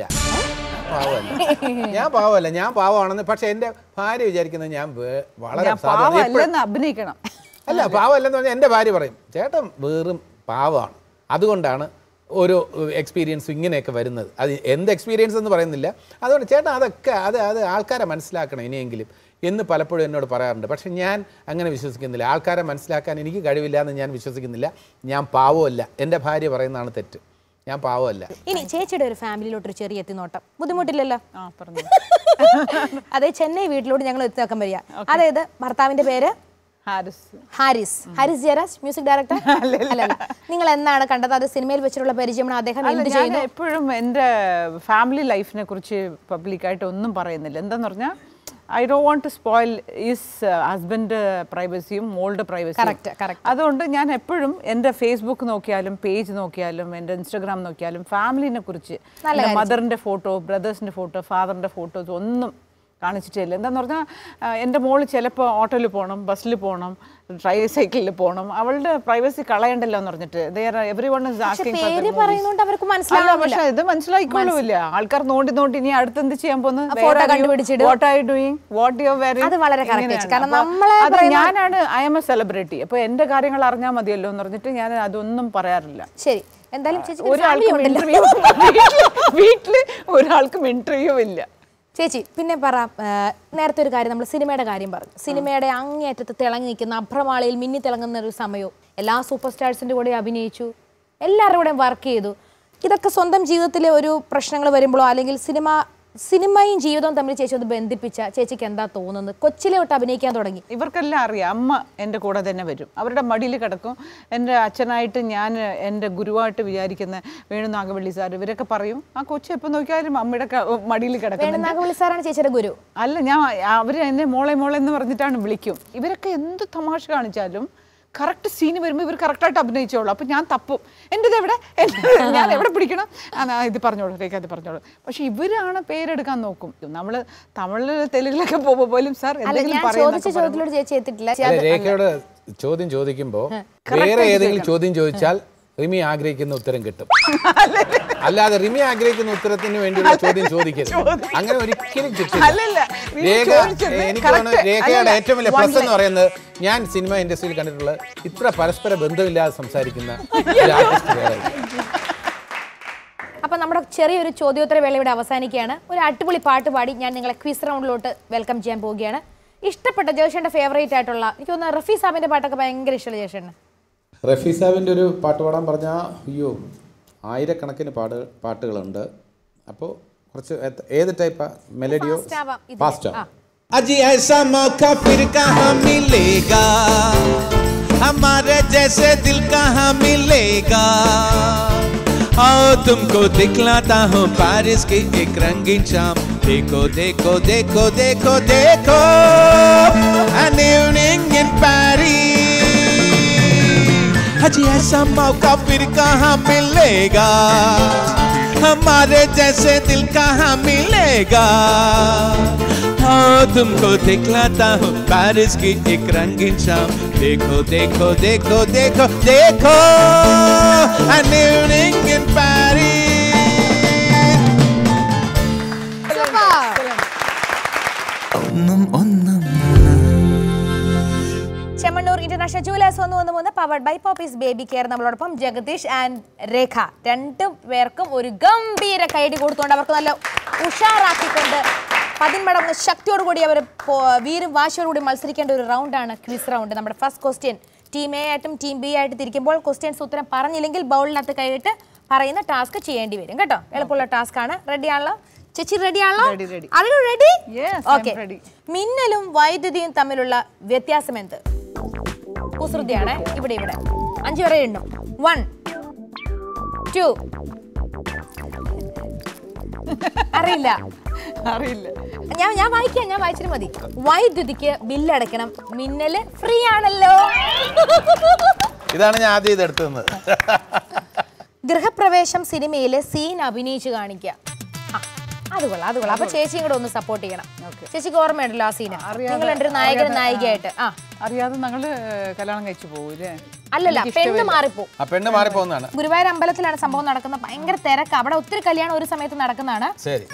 പാവമല്ല ഞാൻ പാവമല്ല ഞാൻ പാവമാണെന്ന് പക്ഷെ എൻ്റെ ഭാര്യ വിചാരിക്കുന്നത് ഞാൻ വേ- വളരെ ഞാൻ സാധുവാണ്. എപ്പോഴും- പാവല്ലെന്ന് അഭിനയിക്കണം അല്ല പാവമല്ലെന്ന് പറഞ്ഞാൽ എൻ്റെ ഭാര്യ പറയും ചേട്ടൻ വെറും പാവമാണ് അതുകൊണ്ടാണ് ഓരോ എക്സ്പീരിയൻസും ഇങ്ങനെയൊക്കെ വരുന്നത് അത് എന്ത് എക്സ്പീരിയൻസ് എന്ന് പറയുന്നില്ല അതുകൊണ്ട് ചേട്ടൻ അതൊക്കെ അത് അത് ആൾക്കാരെ മനസ്സിലാക്കണം ഇനിയെങ്കിലും എന്ന് പലപ്പോഴും എന്നോട് പറയാറുണ്ട് പക്ഷെ ഞാൻ അങ്ങനെ വിശ്വസിക്കുന്നില്ല ആൾക്കാരെ മനസ്സിലാക്കാൻ എനിക്ക് കഴിവില്ല എന്ന് ഞാൻ വിശ്വസിക്കുന്നില്ല ഞാൻ പാവമല്ല എൻ്റെ ഭാര്യ പറയുന്നതാണ് തെറ്റ് ഞാൻ പാവമല്ല ഇനി ചേച്ചിയുടെ ഒരു ഫാമിലിയിലോട്ട് ഒരു ചെറിയ എത്തിനോട്ടം ബുദ്ധിമുട്ടില്ലല്ലോ ആ പറഞ്ഞു അതെ ചെന്നൈ വീട്ടിലോട്ട് ഞങ്ങൾ എത്തി നോക്കാൻ വരിക അതായത് ഭർത്താവിന്റെ പേര് ഹാരിസ് ഹാരിസ് ഹാരിസ് ജയരാജ് മ്യൂസിക് ഡയറക്ടർ അല്ലല്ല നിങ്ങൾ എന്നാണ് കണ്ടത് അത് സിനിമയിൽ വെച്ചിട്ടുള്ള പരിചയമാണ് അദ്ദേഹം അല്ല എന്ത് ഞാൻ ചെയ്യുന്നു എപ്പോഴും എൻ്റെ ഫാമിലി ലൈഫിനെ കുറിച്ച് പബ്ലിക്കായിട്ട് ഒന്നും പറയുന്നില്ല എന്താന്ന് പറഞ്ഞാൽ I do want to spoil is husband പ്രൈവസിയും മോളുടെ Correct, പ്രൈവസിയും correct. അതുകൊണ്ട് ഞാൻ എപ്പോഴും എൻ്റെ ഫേസ്ബുക്ക് നോക്കിയാലും പേജ് നോക്കിയാലും എൻ്റെ ഇൻസ്റ്റഗ്രാം നോക്കിയാലും ഫാമിലിനെ കുറിച്ച് എൻ്റെ മദറിൻ്റെ ഫോട്ടോ ബ്രദേഴ്സിൻ്റെ ഫോട്ടോ ഫാദറിൻ്റെ ഫോട്ടോസ് ഒന്നും കാണിച്ചിട്ടേ ഇല്ല എന്താന്ന് പറഞ്ഞാൽ എൻ്റെ മോള് ചിലപ്പോൾ ഓട്ടോയിൽ പോകണം ബസ്സിൽ പോകണം ട്രൈ സൈക്കിളിൽ പോകണം അവളുടെ പ്രൈവസി കളയണ്ടല്ലോ എന്ന് പറഞ്ഞിട്ട് എവറി വൺ ഇസ് പക്ഷെ ആസ്കിങ് പേര് പറയുന്നോണ്ട് അവർക്ക് അല്ല മനസ്സിലാവില്ല പക്ഷെ ഇത് മനസ്സിലായിക്കോളൂല്ല ആൾക്കാർ നോണ്ടി നോണ്ടി ഇനി അടുത്ത് എന്ത് ചെയ്യാൻ ആ photo കണ്ടുപിടിച്ചിടും. What are doing what you very അത് വളരെ correct ആയിട്ട്. കാരണം നമ്മളെ അത് പറയുന്ന- ഞാനാണ് ഐ എം എ സെലിബ്രിറ്റി അപ്പൊ എന്റെ കാര്യങ്ങൾ അറിഞ്ഞാൽ മതിയല്ലോ എന്ന് പറഞ്ഞിട്ട് ഞാൻ അതൊന്നും പറയാറില്ല ശരി എന്തായാലും ചേച്ചിക്ക് ഒരു family ഒരാൾക്കും ഉണ്ടല്ലോ. ഇന്റർവ്യൂ വീട്ടില് ഒരാൾക്കും ഇന്റർവ്യൂ ഇല്ല ചേച്ചി പിന്നെ പറ ആ, നേരത്തെ ഒരു കാര്യം നമ്മൾ സിനിമയുടെ കാര്യം പറഞ്ഞു സിനിമയുടെ അങ്ങേയറ്റത്ത് തിളങ്ങി നിൽക്കുന്ന അഭ്രമാളയിൽ മിന്നി തിളങ്ങുന്ന ഒരു സമയവും എല്ലാ സൂപ്പർ സ്റ്റാർസിന്റെ കൂടെ അഭിനയിച്ചു എല്ലാവരുടെ കൂടെയും വർക്ക് ചെയ്തു ഇതൊക്കെ സ്വന്തം ജീവിതത്തിലെ ഒരു പ്രശ്നങ്ങൾ വരുമ്പോഴോ അല്ലെങ്കിൽ സിനിമ സിനിമയും ജീവിതവും തമ്മിൽ ചേച്ചി ഒന്ന് ബന്ധിപ്പിച്ച ചേച്ചിക്ക് എന്താ തോന്നുന്നത് കൊച്ചിലെ തൊട്ട് അഭിനയിക്കാൻ തുടങ്ങി ഇവർക്കെല്ലാം അറിയാം അമ്മ എൻ്റെ കൂടെ തന്നെ വരും അവരുടെ മടിയിൽ കിടക്കും എൻ്റെ അച്ഛനായിട്ട് ഞാൻ എൻ്റെ ഗുരുവായിട്ട് വിചാരിക്കുന്ന വേണു നാഗവള്ളി സാർ ഇവരൊക്കെ പറയും ആ കൊച്ചു എപ്പോൾ നോക്കിയാലും അമ്മയുടെ ക- മടിയിൽ കിടക്കുന്നുണ്ട് വേണുനാഗവള്ളി സാറാണ് ചേച്ചിയുടെ ഗുരു അല്ല ഞാൻ അവർ എന്നെ മോളെ മോളെ എന്ന് പറഞ്ഞിട്ടാണ് വിളിക്കും ഇവരൊക്കെ എന്ത് തമാശ കാണിച്ചാലും കറക്റ്റ് സീന് വരുമ്പോൾ ഇവർ കറക്റ്റായിട്ട് അഭിനയിച്ചോളൂ അപ്പം ഞാൻ തപ്പും എൻ്റെത് എവിടെ എൻ്റെത് ഞാൻ എവിടെ പിടിക്കണം ആ, ഞാൻ ഇത് പറഞ്ഞോളൂ രേഖ അത് പറഞ്ഞോളൂ പക്ഷെ ഇവരാണ് പേരെടുക്കാൻ നോക്കും നമ്മൾ തമിഴിൽ തെലുങ്കിലൊക്കെ പോകുമ്പോൾ പോലും സാർ അല്ല എന്തെങ്കിലും ഞാൻ പറയാം ചോദിച്ച ചോദ്യത്തിലോട് ചേച്ചി എത്തിയിട്ടില്ല അല്ല, രേഖയോട് ചോദ്യം ചോദിക്കുമ്പോ വേറെ ഏതെങ്കിലും ചോദ്യം ചോദിച്ചാൽ റിമി ആഗ്രഹിക്കുന്ന ഉത്തരം കിട്ടും അല്ലാതെ റിമി ആഗ്രഹിക്കുന്ന ഉത്തരത്തിന് വേണ്ടിയുള്ള ചോദ്യം ചോദിക്കരുത് അങ്ങനെ ഒരിക്കലും കിട്ടില്ല അല്ലല്ല, റിമി രേഖ ചോദിച്ചത് എനിക്ക് correct. തോന്നുന്നു രേഖയുടെ അല്ലല്ല, ഏറ്റവും വലിയ one പ്ലസ് എന്ന് line. പറയുന്നത് ഞാൻ സിനിമ ഇൻഡസ്ട്രിയിൽ കണ്ടിട്ടുള്ള ഇത്ര പരസ്പര ബന്ധമില്ലാതെ സംസാരിക്കുന്ന ഒരു artist വേറെ ഇല്ല. അപ്പൊ നമ്മുടെ ചെറിയൊരു ചോദ്യോത്തര വേള ഇവിടെ അവസാനിക്കുകയാണ് ഒരു അടിപൊളി പാട്ട് പാടി ഞാൻ നിങ്ങളെ ക്വിസ് റൗണ്ടിലോട്ട് വെൽക്കം ചെയ്യാൻ പോവുകയാണ് ഇഷ്ടപ്പെട്ട ജേഷന്റെ ഫേവറേറ്റ് ആയിട്ടുള്ള എനിക്ക് തോന്നുന്നു റഫി സാബിന്റെ പാട്ടൊക്കെ ഭയങ്കര ഇഷ്ടമുള്ള ജേഷന് റഫി സാബിൻ്റെ ഒരു പാട്ട് പാടാൻ പറഞ്ഞാൽ അയ്യോ ആയിരക്കണക്കിന് പാട് പാട്ടുകളുണ്ട് അപ്പോൾ കുറച്ച് ഏത്- ഏത് ടൈപ്പാ മെലഡിയോ Fast ആവാം ഇതില്. ഫാസ്റ്റ് ആ. अजी ऐसा मौका फिर कहाँ मिलेगा हमारे जैसे दिल कहाँ मिलेगा आओ तुमको दिखलाता हूँ पेरिस की एक रंगीन शाम देखो देखो देखो देखो देखो an evening in Paris अजी ऐसा मौका फिर कहाँ मिलेगा हमारे जैसे दिल कहाँ मिलेगा हाँ तुमको दिखलाता हूँ पेरिस की एक रंगीन शाम देखो देखो देखो देखो देखो an evening in Paris ഒന്നും ഒന്നും ചെമ്മണ്ണൂർ ഇന്റർനാഷണൽ ജുവലേഴ്സ് ഒന്ന് ഒന്ന് മൂന്ന് powered by Popees baby care നമ്മളോടൊപ്പം ജഗദീഷ് ആൻഡ് രേഖ രണ്ടു പേർക്കും ഒരു ഗംഭീര കൈഡി കൊടുത്തുകൊണ്ട് അവർക്ക് നല്ല ഉഷാറാക്കിക്കൊണ്ട് പതിന്മടങ്ങ് ശക്തിയോടുകൂടി അവർ വീരും വാശിയോടുകൂടി മത്സരിക്കേണ്ട ഒരു റൗണ്ടാണ് ക്വിസ് റൗണ്ട് നമ്മുടെ ഫസ്റ്റ് ക്വസ്റ്റ്യൻ ടീം എ ആയിട്ടും ടീം ബി ആയിട്ട് തിരിക്കുമ്പോൾ ക്വസ്റ്റ്യൻസ് ഉത്തരം പറഞ്ഞില്ലെങ്കിൽ ബൗളിനകത്ത് കൈയിട്ട് പറയുന്ന ടാസ്ക് ചെയ്യേണ്ടി വരും കേട്ടോ എളുപ്പമുള്ള ടാസ്ക് ആണ് റെഡി ആണല്ലോ ചേച്ചി റെഡി ആണല്ലോ Ready, ready. അറിയോ ready Yes, I'm okay ready. മിന്നലും വൈദ്യുതിയും തമ്മിലുള്ള വ്യത്യാസം എന്ത് കുസൃതിയാണ് ഇവിടെ ഇവിടെ അഞ്ചു വരെ എണ്ണും വൺ ടു അറിയില്ല അറിയില്ല ഞാൻ ഞാൻ വായിക്കാം ഞാൻ വായിച്ചിട്ട് മതി വൈദ്യുതിക്ക് ബില്ലടയ്ക്കണം മിന്നല് ഫ്രീ ആണല്ലോ ഇതാണ് ഞാൻ ആദ്യം ഇത് എടുത്തത് ഗൃഹപ്രവേശം സിനിമയിലെ സീൻ അഭിനയിച്ച് കാണിക്കുക ആ, അത് കൊള്ളാം അത് കൊള്ളാം അപ്പൊ ചേച്ചിയും കൂടെ ഒന്ന് സപ്പോർട്ട് ചെയ്യണം ചേച്ചിക്ക് ഓർമ്മയുണ്ടല്ലോ ആ സീന് നിങ്ങൾ എൻ്റെ ഒരു നായകൻ നായികയായിട്ട് ആ അറിയാതെ ഞങ്ങള് കല്യാണം കഴിച്ചു പോകൂലേ അല്ലല്ല പെണ്ണ് മാറിപ്പോ ആ പെണ്ണ് മാറിപ്പോകുന്നതാണ് ഗുരുവായൂർ അമ്പലത്തിലാണ് സംഭവം നടക്കുന്നത് ഭയങ്കര തിരക്ക് അവിടെ ഒത്തിരി കല്യാണം ഒരു സമയത്ത് നടക്കുന്നതാണ് ശരി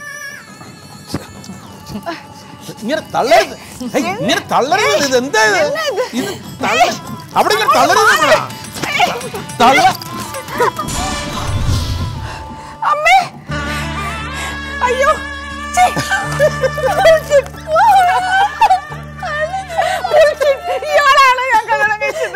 ഇങ്ങനെ തള്ളരുത് ഹേയ്, ഇങ്ങനെ തള്ളരുത് ഇത് എന്താ ഇത്? ഇത് തള്ള അവിടെ ഇങ്ങനെ തള്ളരുത് നമ്മളെ. തള്ള അമ്മേ അയ്യോ ഛെ. ഇയാളാണ് ഞാൻ കല്യാണം കഴിച്ചത്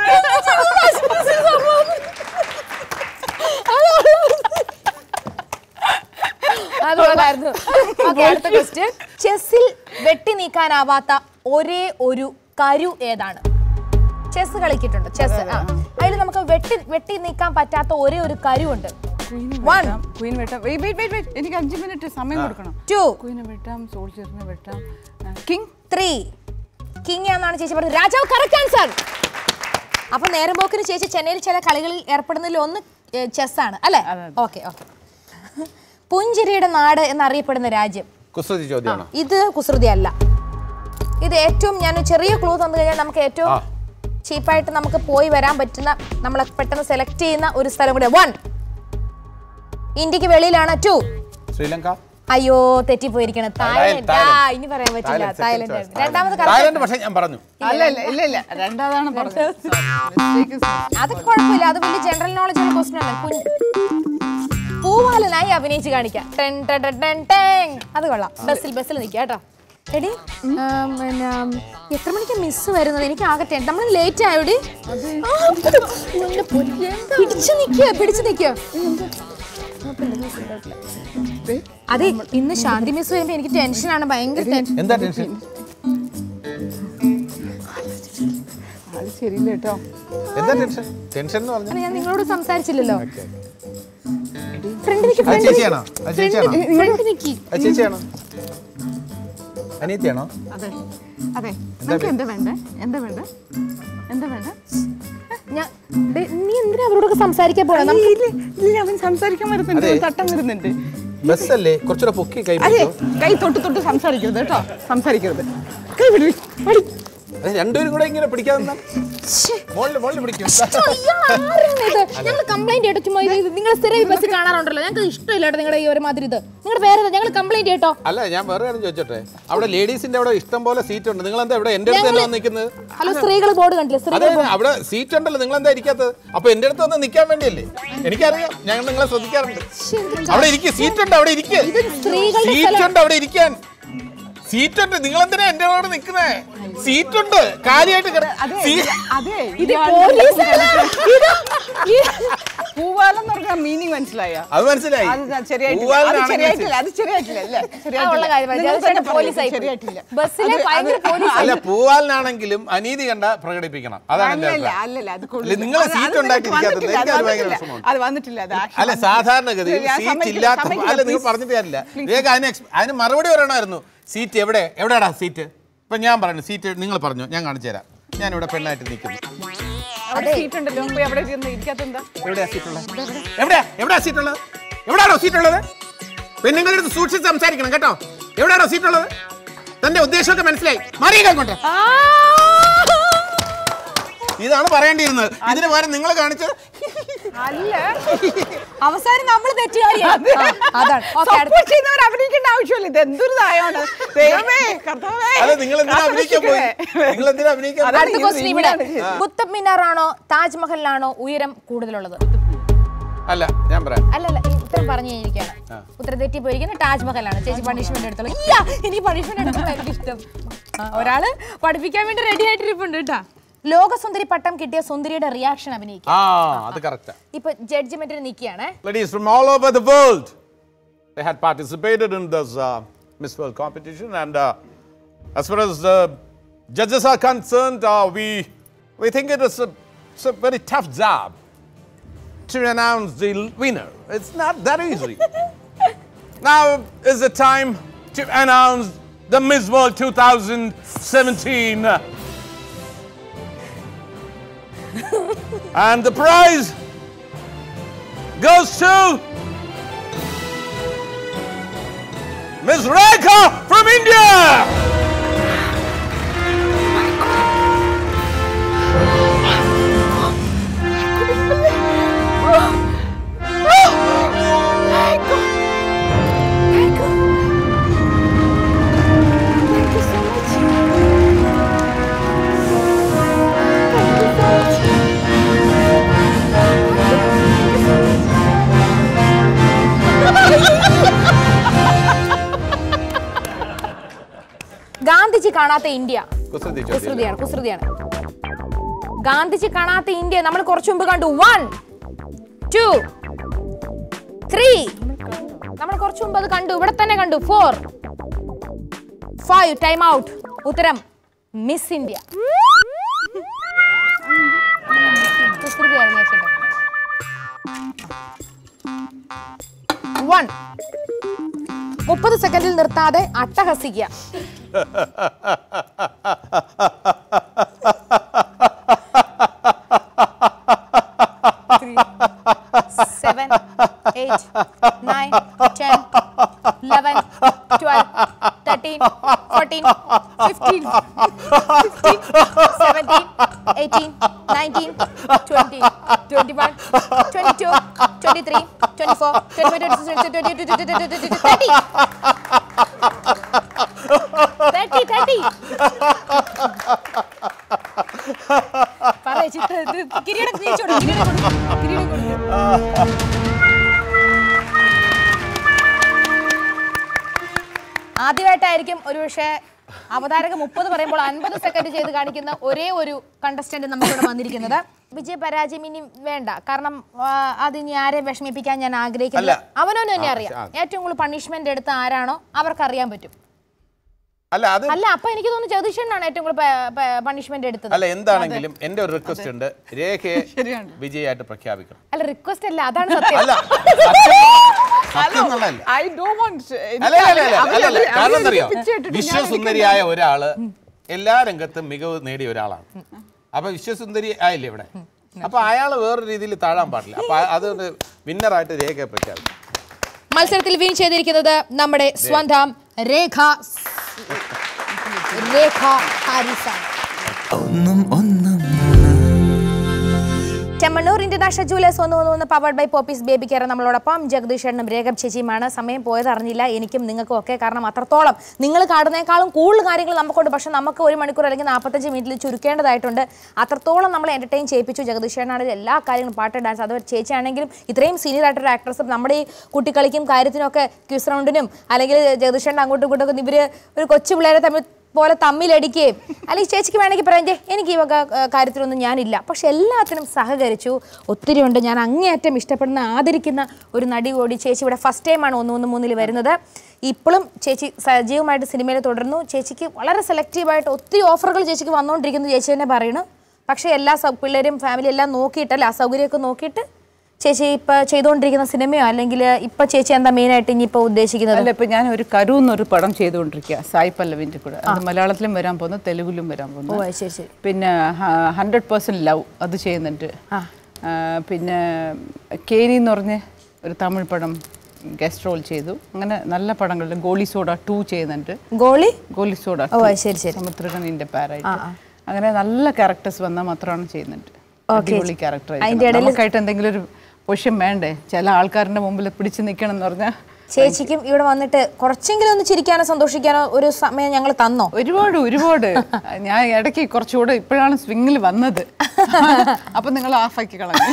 അതുകൊണ്ടായിരുന്നു Okay, അടുത്ത ക്വസ്റ്റ്യൻ ചെസ്സിൽ വെട്ടി നീക്കാനാവാത്ത ഒരേ ഒരു കരു ഏതാണ് ചെസ് കളിക്കിട്ടുണ്ട് ചെസ് അതിൽ നമുക്ക് വെട്ടി വെട്ടി നീക്കാൻ പറ്റാത്ത ഒരേ ഒരു കരു ഉണ്ട് വൺ ക്വീൻ വെട്ടാം വെയിറ്റ് വെയിറ്റ് വെയിറ്റ് വെയിറ്റ് എനിക്ക് അഞ്ച് മിനിറ്റ് സമയം കൊടുക്കണം ടു ക്വീനെ വെട്ടാം സോൾജറിനെ വെട്ടാം കിങ് ത്രീ കിങ് എന്നാണ് ചേച്ചി പറഞ്ഞത് രാജാവ് കറക്റ്റ് ആൻസർ അപ്പൊ നേരം പോക്കിന് ചേച്ചി ചെന്നൈയിൽ ചില കളികളിൽ ഏർപ്പെടുന്നതിൽ ഒന്ന് ചെസ് ആണ് അല്ലേ അതെ, അതെ. ഓക്കെ ഓക്കെ പുഞ്ചിരിയുടെ നാട് എന്നറിയപ്പെടുന്ന രാജ്യം കുസൃതി ചോദ്യമാണോ ഇത് കുസൃതി അല്ല ഇത് ഏറ്റവും ഞാൻ ചെറിയ ക്ലൂ തന്നു കഴിഞ്ഞാൽ നമുക്ക് ഏറ്റവും ആ. ചീപ്പായിട്ട് നമുക്ക് പോയി വരാൻ പറ്റുന്ന നമ്മളെ പെട്ടെന്ന് സെലക്ട് ചെയ്യുന്ന ഒരു സ്ഥലം കൂടെ വൺ ഇന്ത്യക്ക് വെളിയിലാണ് ടു ശ്രീലങ്ക അയ്യോ തെറ്റിപ്പോയിരിക്കണം തായ്ലൻഡ് ആ തായ്ലൻഡ്. ഇനി പറയാൻ പറ്റില്ല തായ്ലൻഡ്, second തായ്ലൻഡ് choice, രണ്ടാമത് തായ്ലൻഡ്. correct. തായ്ലൻഡ് പക്ഷേ ഞാൻ പറഞ്ഞു അല്ല ഇല്ല ഇല്ല ഇല്ല രണ്ടാമതാണ് പറഞ്ഞത് Mistake is mistake. അത് കുഴപ്പമില്ല അത് വലിയ ജനറൽ നോളജ് ഉള്ള ക്വസ്റ്റൻ അല്ല കുഞ്ഞ് പൂവാലനായി അഭിനയിച്ച് കാണിക്കാം ten ten ten ten ten. അത് കൊള്ളാം ബസ്സിൽ ബസ്സിൽ നിൽക്കുക കേട്ടോ എടി ആം, പിന്നെ ആം, എത്ര മണിക്ക് മിസ് വരുന്നത് എനിക്ക് ആകെ ടെൻ നമ്മൾ ലേറ്റ് ആയോടി പിടിച്ചു നിൽക്കുക പിടിച്ചു നിൽക്കുക അതെ ഇന്ന് ശാന്തി മിസ് വരുമ്പോ എനിക്ക് ടെൻഷനാണ് ഭയങ്കര ടെൻഷൻ എന്താ ടെൻഷൻ അത് ശരിയില്ല കേട്ടോ എന്താ ടെൻഷൻ ടെൻഷൻ എന്ന് പറഞ്ഞു ഞാൻ നിങ്ങളോട് സംസാരിച്ചില്ലല്ലോ ഫ്രണ്ട് നിൽക്കി അത് ചേച്ചിയാണോ അത് ചേച്ചിയാണോ ഫ്രണ്ട് നിൽക്കി അത് ചേച്ചിയാണോ അനിയത്തിയാണോ അതെ അതെ നിങ്ങൾക്ക് എന്താ വേണ്ടേ എന്താ വേണ്ടേ എന്താ വേണ്ടേ ഞാൻ ദേ, നീ എന്തിനാ അവരോടൊക്കെ സംസാരിക്കാൻ പോണേ ഇല്ല, ഇല്ല, ഇല്ല, അവൻ സംസാരിക്കാൻ വരുന്നുണ്ട് അതെ. അവൻ തട്ടം വരുന്നുണ്ട് ബസ്സല്ലേ കുറച്ചുകൂടെ പൊക്കി കൈ അതെ പിടിച്ചോ കൈ തൊട്ട് തൊട്ട് സംസാരിക്കരുത് കേട്ടോ സംസാരിക്കരുത് കൈ വിടി അടി. അത് രണ്ടുപേരും കൂടെ ഇങ്ങനെ പിടിക്കാതെ മോളിൽ മോളിൽ പിടിക്കും ഞങ്ങൾ കംപ്ലൈന്റ് ചെയ്തിട്ട് ചുമ്മാ ഇത് നിങ്ങൾ സ്ഥിരം ഈ ബസ് കാണാറുണ്ടല്ലോ ഞങ്ങൾക്ക് ഇഷ്ടമില്ല കേട്ടോ നിങ്ങളുടെ ഈ ഒരു മാതിരി ഇത് നിങ്ങളുടെ പേര് ഞങ്ങൾ കംപ്ലൈന്റ് ചെയ്യട്ടോ അല്ല ഞാൻ വേറെ കാര്യം ചോദിച്ചോട്ടെ അവിടെ ലേഡീസിന്റെ അവിടെ ഇഷ്ടം പോലെ സീറ്റ് ഉണ്ട് നിങ്ങൾ എന്താ ഇവിടെ എന്റെ അടുത്ത് തന്നെ വന്ന് നിൽക്കുന്നത് ഹലോ സ്ത്രീകൾ ബോർഡ് കണ്ടില്ല അതെ സ്ത്രീകൾ അവിടെ സീറ്റ് ഉണ്ടല്ലോ നിങ്ങൾ എന്താ ഇരിക്കാത്തത് അപ്പൊ എന്റെ അടുത്ത് വന്ന് നിൽക്കാൻ വേണ്ടിയല്ലേ എനിക്കറിയാം ഞങ്ങൾ നിങ്ങളെ ശ്രദ്ധിക്കാറുണ്ട് അവിടെ ഇരിക്കുക സീറ്റ് ഉണ്ട് അവിടെ ഇരിക്കുക ഇത് സ്ത്രീകളുടെ സീറ്റ് ഉണ്ട് അവിടെ ഇരിക്കാൻ സീറ്റ് ഉണ്ട് നിങ്ങൾ എന്തിനാ എന്റെ അവിടെ നിൽക്കുന്നേ സീറ്റ് ഉണ്ട് കാര്യമായിട്ട് കിട- അതെ സീ- അതെ ഇത് ഇയാളുടെ പോലീസ് പൂവാലം എന്ന് പറഞ്ഞ മീനിങ് മനസ്സിലായ അത് മനസ്സിലായി അത് ശരിയായിട്ടില്ല അത് പൂവാലനാണെങ്കിൽ ശരിയായിട്ടില്ല അത് ശരിയായിട്ടില്ല അല്ലേ ആ, ഉള്ള കാര്യം പറഞ്ഞു. അത് ചേട്ടൻ പോലീസായി പോയി. ശരിയായിട്ടില്ല ബസ്സിലെ ഭയങ്കര പോലീസ് അല്ല പൂവാലിനാണെങ്കിലും അനീതി കണ്ട പ്രകടിപ്പിക്കണം അതാണ് എന്റെ അല്ലല്ല അഭിപ്രായം. അല്ലല്ല അത് അല്ല, കൊള്ളില്ല. നിങ്ങളെ അത് സീറ്റ് അത് ഉണ്ടാക്കിയിരിക്കാത്തത് വന്നിട്ടില്ല, എനിക്ക് അത് അത് ഭയങ്കര വന്നിട്ടില്ല. വിഷമമുണ്ട് അത് വന്നിട്ടില്ല അത് action അല്ല വന്നിട്ടില്ല. സാധാരണഗതിയിൽ ശരി, ഞാൻ സീറ്റ് സമ്മതിക്കില്ല, ഇല്ലാത്ത സമ്മതിക്കില്ല, അല്ല നിങ്ങൾ please. പറഞ്ഞിട്ട് കാര്യമില്ല നിങ്ങൾക്ക് അതിന് ex- അതിന് മറുപടി പറയണമായിരുന്നു സീറ്റ് എവിടെ എവിടെയാടാ സീറ്റ് ഇപ്പൊ ഞാൻ പറഞ്ഞു സീറ്റ് നിങ്ങൾ പറഞ്ഞു ഞാൻ കാണിച്ചു തരാം ഞാൻ ഇവിടെ പെണ്ണായിട്ട് നിൽക്കുന്നു അവിടെ സീറ്റ് ഉണ്ടല്ലോ പോയി അവിടെ ഇരുന്ന് ഇരിക്കാത്തെന്താ എവിടെയാ സീറ്റ് ഉള്ളത് എവിടെയാ എവിടെയാ സീറ്റ് ഉള്ളത് എവിടെയാണോ സീറ്റ് ഉള്ളത് പെണ്ണുങ്ങളുടെ അടുത്ത് സൂക്ഷിച്ച് സംസാരിക്കണം കേട്ടോ എവിടെയാണോ സീറ്റ് ഉള്ളത് തന്റെ ഉദ്ദേശമൊക്കെ മനസ്സിലായി മാറിയേക്കാം അങ്ങോട്ട് ഇതാണ് പറയേണ്ടിയിരുന്നത് ഇതിന് പകരം നിങ്ങൾ കാണിച്ചത് അല്ല അവസാനം നമ്മൾ തെറ്റുകാരിയാണ് ആ, അതാണ് ഓക്കെ സപ്പോർട്ട് ചെയ്യുന്നവർ അഭിനയിക്കേണ്ട ആവശ്യമില്ല ഇത് എന്തൊരു നയമാണ് ദൈവമേ കർത്താവേ അല്ല നിങ്ങൾ എന്തിനാ അഭിനയിക്കാൻ പോയി കാത്തുരക്ഷിക്കണേ. നിങ്ങൾ എന്തിനാ അഭിനയിക്കാൻ പോയി? അടുത്ത ക്വസ്റ്റ്യൻ ഇവിടെ ഇങ്ങനെയാണ്. കുത്തബ് മിനാറാണോ താജ്മഹലിനാണോ ഉയരം കൂടുതലുള്ളത് അല്ല ഞാൻ പറയാം അല്ലല്ല ഈ ഉത്തരം പറഞ്ഞു കഴിഞ്ഞിരിക്കുകയാണ് ഉത്തരം തെറ്റി പോയിരിക്കുന്നത് താജ്മഹലാണ് ചേച്ചി പണിഷ്മെന്റ് എടുത്തോളൂ ഇല്ല ഇനി പണിഷ്മെന്റ് എടുത്തോളൂ എനിക്ക് ഇഷ്ടം ആ, ഒരാള് പഠിപ്പിക്കാൻ വേണ്ടി റെഡി ആയിട്ടിരിപ്പുണ്ട് കേട്ടാ ലോകസുന്ദരി പട്ടം കിട്ടിയ സുന്ദരിയുടെ റിയാക്ഷൻ അഭിനയിക്കും ആ അത് കറക്റ്റാ ഇപ്പൊ ജഡ്ജ്മെന്റിന് നിൽക്കുകയാണേ ladies from all over the world. They had participated in this uh, Miss World competition, and uh, as far as the judges are concerned, uh, we we think it is a, it's a very tough job to announce the winner. It's not that easy. now is the time to announce the Miss World 2017. and the prize goes to Miss Rekha from India. Gandhiji കാണാത്ത ഇന്ത്യ കുസൃതി ചോദ്യം. കുസൃതിയാണ് കുസൃതിയാണ് ഗാന്ധിജി കാണാത്ത ഇന്ത്യ നമ്മൾ കുറച്ചു മുമ്പ് കണ്ടു വൺ ടു ത്രീ നമ്മൾ കുറച്ചു മുമ്പ് അത് കണ്ടു ഇവിടെ തന്നെ കണ്ടു ഫോർ ഫൈവ് ടൈം ഔട്ട് ഉത്തരം മിസ് ഇന്ത്യ കുസൃതിയായിരുന്നു ചേട്ടാ വൺ മുപ്പത് സെക്കൻഡിൽ നിർത്താതെ അട്ടഹസിക്കുക seven, eight, nine, ten, eleven, twelve, fourteen fifteen sixteen seventeen eighteen nineteen twenty twenty one twenty two twenty three twenty four twenty thirty thirty thirty പറയ് ചിത്ത ഇത് കിരീടം തിരിച്ചു കൊടുക്ക്, കിരീടം കൊടുക്ക്, കിരീടം കൊടുക്ക്. ആദ്യമായിട്ടായിരിക്കും ഒരുപക്ഷെ അവതാരക മുപ്പത് പറയുമ്പോൾ അൻപത് സെക്കൻഡ് ചെയ്ത് കാണിക്കുന്ന ഒരേ ഒരു കണ്ടസ്റ്റന്റ് നമുക്കിവിടെ വന്നിരിക്കുന്നത് വിജയ പരാജയം ഇനി വേണ്ട കാരണം ആ, അത് ഇനി ആരെ വിഷമിപ്പിക്കാൻ ഞാൻ ആഗ്രഹിക്കുന്നില്ല അല്ല. അവനവന് തന്നെ ആ, അറിയാം ആ. ഏറ്റവും കൂടുതൽ പണിഷ്മെന്റ് എടുത്ത ആരാണോ അവർക്ക് അറിയാൻ പറ്റും അല്ല അത് അല്ല അപ്പൊ എനിക്ക് തോന്നുന്നു ജഗദീഷനാണ് ഏറ്റവും കൂടുതൽ പണിഷ്മെന്റ് എടുത്തത് അല്ല എന്താണെങ്കിലും എന്റെ ഒരു റിക്വസ്റ്റ് ഉണ്ട് രേഖയെ വിജയായിട്ട് പ്രഖ്യാപിക്കണം അല്ല റിക്വസ്റ്റ് അല്ല അതാണ് സത്യം അല്ല സത്യം- സത്യം എന്നുള്ളതല്ല. ഐ ഡോ വാണ്ട് അല്ല അല്ല അല്ല അല്ല അല്ല അല്ല കാരണം എന്തറിയോ വിശ്വസുന്ദരിയായ ഒരാള് എല്ലാ രംഗത്തും മികവ് നേടിയ ഒരാളാണ് അപ്പൊ വിശ്വസുന്ദരി ആയില്ലേ ഇവിടെ അപ്പൊ അയാൾ വേറൊരു രീതിയിൽ താഴാൻ പാടില്ല അപ്പൊ അതുകൊണ്ട് വിന്നറായിട്ട് രേഖയെ പ്രഖ്യാപിക്കും മത്സരത്തിൽ വിൻ ചെയ്തിരിക്കുന്നത് നമ്മുടെ സ്വന്തം രേഖ രേഖ ഹാരിസാണ് ഒന്നും ഒന്നും ചെമ്മണ്ണൂർ ഇന്റർനാഷണൽ ജൂലേഴ്സ് ഒന്ന് ഒന്ന് ഒന്ന് powered by Popees baby care നമ്മളോടൊപ്പം ജഗദീഷ് ഏട്ടനും രേഖം ചേച്ചിയുമാണ് സമയം പോയത് അറിഞ്ഞില്ല എനിക്കും നിങ്ങൾക്കും ഒക്കെ കാരണം അത്രത്തോളം നിങ്ങൾ കാണുന്നേക്കാളും കൂടുതൽ കാര്യങ്ങൾ നമുക്കുണ്ട് പക്ഷെ നമുക്ക് ഒരു മണിക്കൂർ അല്ലെങ്കിൽ നാൽപ്പത്തഞ്ച് മിനിറ്റിൽ ചുരുക്കേണ്ടതായിട്ടുണ്ട് അത്രത്തോളം നമ്മൾ എന്റർടൈൻ ചെയ്യിപ്പിച്ചു ജഗദീഷ് ഏട്ടനാണെങ്കിൽ എല്ലാ കാര്യങ്ങളും പാട്ട് ഡാൻസ് അത് ചേച്ചിയാണെങ്കിലും ഇത്രയും സീനിയർ ആയിട്ടൊരു ആക്ട്രസ് നമ്മുടെ ഈ കുട്ടിക്കളിക്കും കാര്യത്തിനൊക്കെ ക്യൂസ് റൗണ്ടിനും അല്ലെങ്കിൽ ജഗദീഷ് ഏട്ടൻ അങ്ങോട്ടും ഇങ്ങോട്ടും ഒക്കെ ഇവര് ഒരു കൊച്ചു പിള്ളേരെ തമ്മിൽ പോലെ തമ്മിലടിക്കുകയും അല്ലെങ്കിൽ ചേച്ചിക്ക് വേണമെങ്കിൽ പറയാം "ദേ, എനിക്ക് ഈ വക ആ, കാര്യത്തിലൊന്നും ഞാനില്ല പക്ഷെ എല്ലാത്തിനും സഹകരിച്ചു ഒത്തിരി ഉണ്ട് ഞാൻ അങ്ങേയറ്റം ഇഷ്ടപ്പെടുന്ന ആദരിക്കുന്ന ഒരു നടി കൂടി ചേച്ചി ഇവിടെ ഫസ്റ്റ് ടൈമാണ് ഒന്ന് ഒന്ന് മൂന്നിൽ വരുന്നത് ഇപ്പോഴും ചേച്ചി സജീവമായിട്ട് സിനിമയിൽ തുടർന്നു ചേച്ചിക്ക് വളരെ സെലക്റ്റീവായിട്ട് ഒത്തിരി ഓഫറുകൾ ചേച്ചിക്ക് വന്നുകൊണ്ടിരിക്കുന്നു ചേച്ചി തന്നെ പറയുന്നു പക്ഷേ എല്ലാ സൗ പിള്ളേരും ഫാമിലി എല്ലാം നോക്കിയിട്ടല്ല അസൗകര്യമൊക്കെ നോക്കിയിട്ട് ചേച്ചി ഇപ്പൊ ചെയ്തുകൊണ്ടിരിക്കുന്ന സിനിമയോ അല്ലെങ്കിൽ ഇപ്പൊ ചേച്ചി എന്താ മെയിനായിട്ട് ഇനിയിപ്പോ ഉദ്ദേശിക്കുന്നത് അല്ല ഇപ്പൊ ഞാൻ ഒരു കരു എന്നൊരു പടം ചെയ്തുകൊണ്ടിരിക്കുക സായി പല്ലവിന്റെ കൂടെ അത് മലയാളത്തിലും വരാൻ പോകുന്നു തെലുഗിലും വരാൻ ഓ പോകുന്നു അത് ശരി ശരി പിന്നെ ഹൺഡ്രഡ് പേഴ്സൻറ്റ് ലവ് അത് ചെയ്യുന്നുണ്ട് ആ, പിന്നെ കേനി എന്ന് പറഞ്ഞ് ഒരു തമിഴ് പടം ഗസ്റ്റ് റോൾ ചെയ്തു അങ്ങനെ നല്ല പടങ്ങളിൽ ഗോളി സോഡ ടു ചെയ്യുന്നുണ്ട് ഗോളി ഗോലി സോഡ ഓ, അത് ശരി, ശരി. സമുദ്രകനിന്റെ പാരായിട്ട് അങ്ങനെ നല്ല ക്യാരക്ടേഴ്സ് വന്നാൽ മാത്രമാണ് ചെയ്യുന്നുണ്ട് ഓക്കേ. അടിപൊളി ക്യാരക്ടർ അതിന്റെ ഇടയില് നമുക്കായിട്ട് എന്തെങ്കിലും ഒരു പൊഷ്യൻ വേണ്ടേ ചില ആൾക്കാരുടെ മുമ്പിൽ പിടിച്ചു നിൽക്കണം എന്ന് പറഞ്ഞാൽ ചേച്ചിക്കും ഇവിടെ വന്നിട്ട് കുറച്ചെങ്കിലും ഒന്ന് ചിരിക്കാനോ സന്തോഷിക്കാനോ ഒരു സമയം ഞങ്ങൾ തന്നോ ഒരുപാട് ഒരുപാട് ഞാൻ ഇടയ്ക്ക് കുറച്ചുകൂടെ ഇപ്പോഴാണ് സ്വിങ്ങിൽ വന്നത് അപ്പൊ നിങ്ങൾ ഓഫാക്കി കളഞ്ഞു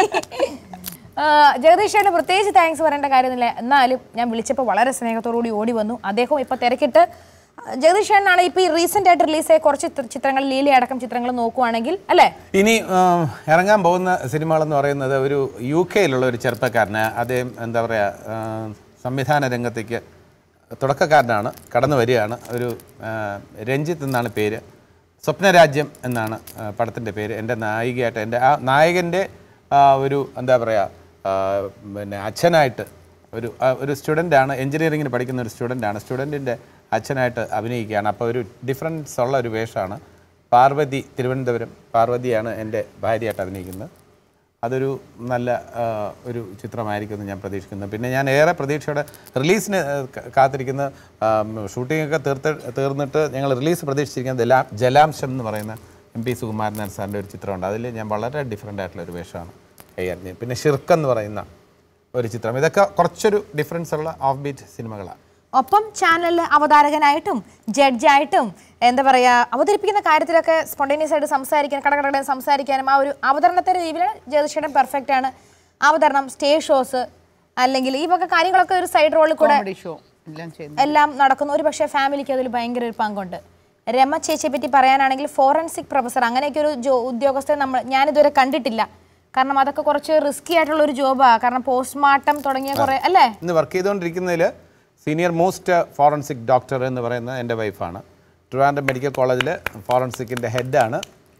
ആ, ജഗദീഷ് ചേട്ടന് പ്രത്യേകിച്ച് താങ്ക്സ് പറയേണ്ട കാര്യമൊന്നുമില്ല എന്നാലും ഞാൻ വിളിച്ചപ്പോൾ വളരെ സ്നേഹത്തോടു കൂടി ഓടി വന്നു അദ്ദേഹം ഇപ്പൊ തിരക്കിട്ട് ജഗദീഷ് ചേട്ടനാണ് ഇപ്പൊ ഈ റീസെന്റ് ആയിട്ട് റിലീസായ കുറച്ച് ചിത്ര- ചിത്രങ്ങൾ ലീല അടക്കം ചിത്രങ്ങൾ നോക്കുവാണെങ്കിൽ അല്ലേ ഇനി ആ, ഇറങ്ങാൻ പോകുന്ന സിനിമകളെന്ന് പറയുന്നത് ഒരു യു കെയിലുള്ള ഒരു ചെറുപ്പക്കാരന് അദ്ദേഹം എന്താ പറയുക സംവിധാന രംഗത്തേക്ക് തുടക്കക്കാരനാണ് കടന്നു വരികയാണ് ഒരു ആ, രഞ്ജിത്ത് എന്നാണ് പേര് സ്വപ്നരാജ്യം എന്നാണ് പടത്തിൻ്റെ പേര് എൻ്റെ നായികയായിട്ട് എൻ്റെ ആ നായകൻ്റെ ആ, ഒരു എന്താ പറയുക പിന്നെ അച്ഛനായിട്ട് ഒരു ആ, ഒരു സ്റ്റുഡൻ്റാണ് എഞ്ചിനീയറിങ്ങിന് പഠിക്കുന്ന ഒരു സ്റ്റുഡൻ്റാണ് സ്റ്റുഡൻറ്റിൻ്റെ അച്ഛനായിട്ട് അഭിനയിക്കുകയാണ് അപ്പോൾ ഒരു ഡിഫറൻസ് ഉള്ള ഒരു വേഷമാണ് പാർവതി തിരുവനന്തപുരം പാർവതിയാണ് എൻ്റെ ഭാര്യയായിട്ട് അഭിനയിക്കുന്നത് അതൊരു നല്ല ആ, ഒരു ചിത്രമായിരിക്കുമെന്ന് ഞാൻ പ്രതീക്ഷിക്കുന്നു പിന്നെ ഞാൻ ഏറെ പ്രതീക്ഷയോടെ റിലീസിന് ആ, ക- കാത്തിരിക്കുന്ന ഷൂട്ടിംഗ് ഒക്കെ തീർത്ത് തീർന്നിട്ട് ഞങ്ങൾ റിലീസ് പ്രതീക്ഷിച്ചിരിക്കുന്നത് ജലാ ജലാംശം എന്ന് പറയുന്ന എം പി സുകുമാരനാഥൻ സാറിൻ്റെ ഒരു ചിത്രമുണ്ട് അതിൽ ഞാൻ വളരെ ഡിഫറെൻ്റ് ആയിട്ടുള്ള ഒരു വേഷമാണ് കൈകാര്യം പിന്നെ ഷിർക്ക് എന്ന് പറയുന്ന ഒരു ചിത്രം ഇതൊക്കെ കുറച്ചൊരു ഡിഫറൻസ് ഉള്ള ഓഫ് ബീറ്റ് സിനിമകളാണ് ഒപ്പം ചാനലിൽ അവതാരകനായിട്ടും ജഡ്ജായിട്ടും എന്താ പറയാ അവതരിപ്പിക്കുന്ന കാര്യത്തിലൊക്കെ സ്പോണ്ടേനിയസ് ആയിട്ട് സംസാരിക്കാൻ കടകട സംസാരിക്കാനും ആ ഒരു അവതരണത്തിന്റെ രീതിയിൽ ജഗദീഷേട്ടൻ പെർഫെക്റ്റ് ആണ് അവതരണം സ്റ്റേജ് ഷോസ് അല്ലെങ്കിൽ ഈ വക കാര്യങ്ങളൊക്കെ ഒരു സൈഡ് റോളിൽ കൂടെ കോമഡി ഷോ എല്ലാം ചെയ്യുന്നു എല്ലാം നടക്കുന്നു ഒരു പക്ഷേ ഫാമിലിക്ക് അതിൽ ഭയങ്കര ഒരു പങ്കുണ്ട് രമ ചേച്ചിയെ പറ്റി പറയാനാണെങ്കിൽ ഫോറൻസിക് പ്രൊഫസർ അങ്ങനെയൊക്കെ ഒരു ജോ ഉദ്യോഗസ്ഥരെ നമ്മൾ ഞാനിതുവരെ കണ്ടിട്ടില്ല കാരണം അതൊക്കെ കുറച്ച് റിസ്കി ആയിട്ടുള്ള ഒരു ജോബാണ് കാരണം പോസ്റ്റ്മോർട്ടം തുടങ്ങിയ കുറെ അല്ലേ ഇന്ന് വർക്ക് ചെയ്തുകൊണ്ടിരിക്കുന്നതിൽ സീനിയർ മോസ്റ്റ് ഫോറൻസിക് ഡോക്ടർ എന്ന് പറയുന്ന എൻ്റെ വൈഫാണ് ട്രിവാൻഡ്രം മെഡിക്കൽ കോളേജിൽ ഫോറൻസിക്കിൻ്റെ ഹെഡാണ്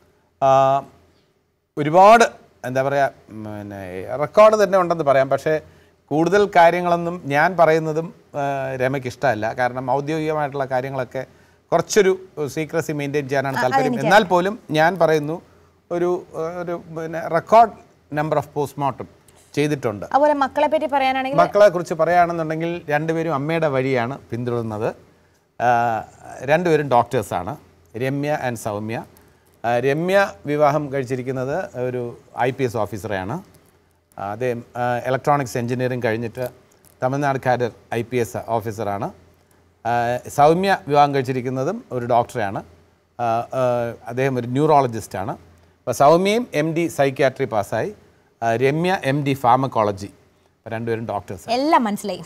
ഒരുപാട് എന്താ പറയുക പിന്നെ റെക്കോർഡ് തന്നെ ഉണ്ടെന്ന് പറയാം പക്ഷേ കൂടുതൽ കാര്യങ്ങളൊന്നും ഞാൻ പറയുന്നതും ആ, രമയ്ക്ക് ഇഷ്ടമല്ല കാരണം ഔദ്യോഗികമായിട്ടുള്ള കാര്യങ്ങളൊക്കെ കുറച്ചൊരു സീക്രസി മെയിൻറ്റെയിൻ ചെയ്യാനാണ് താല്പര്യം എന്നാൽ പോലും ഞാൻ പറയുന്നു ഒരു ഒരു പിന്നെ റെക്കോർഡ് നമ്പർ ഓഫ് പോസ്റ്റ്മോർട്ടം ചെയ്തിട്ടുണ്ട് അതുപോലെ മക്കളെ പറ്റി പറയാനാണെങ്കിൽ മക്കളെ കുറിച്ച് പറയുകയാണെന്നുണ്ടെങ്കിൽ രണ്ടുപേരും അമ്മയുടെ വഴിയാണ് പിന്തുടർന്നത് ആ, രണ്ടുപേരും ഡോക്ടേഴ്സാണ് രമ്യ ആൻഡ് സൗമ്യ ആ, രമ്യ വിവാഹം കഴിച്ചിരിക്കുന്നത് ഒരു ഐ പി എസ് ഓഫീസറെയാണ് അദ്ദേഹം ഇലക്ട്രോണിക്സ് എഞ്ചിനീയറിംഗ് കഴിഞ്ഞിട്ട് Tamil Nadu cadre I P S ഓഫീസറാണ് ആ, സൗമ്യ വിവാഹം കഴിച്ചിരിക്കുന്നതും ഒരു ഡോക്ടറെയാണ് ആ, ആ, അദ്ദേഹം ഒരു ന്യൂറോളജിസ്റ്റാണ് അപ്പോൾ സൗമ്യയും എം ഡി സൈക്യാട്രി പാസ്സായി ആ, രമ്യ എം ഡി ഫാർമക്കോളജി രണ്ടുപേരും ഡോക്ടേഴ്സ് എല്ലാം മനസ്സിലായി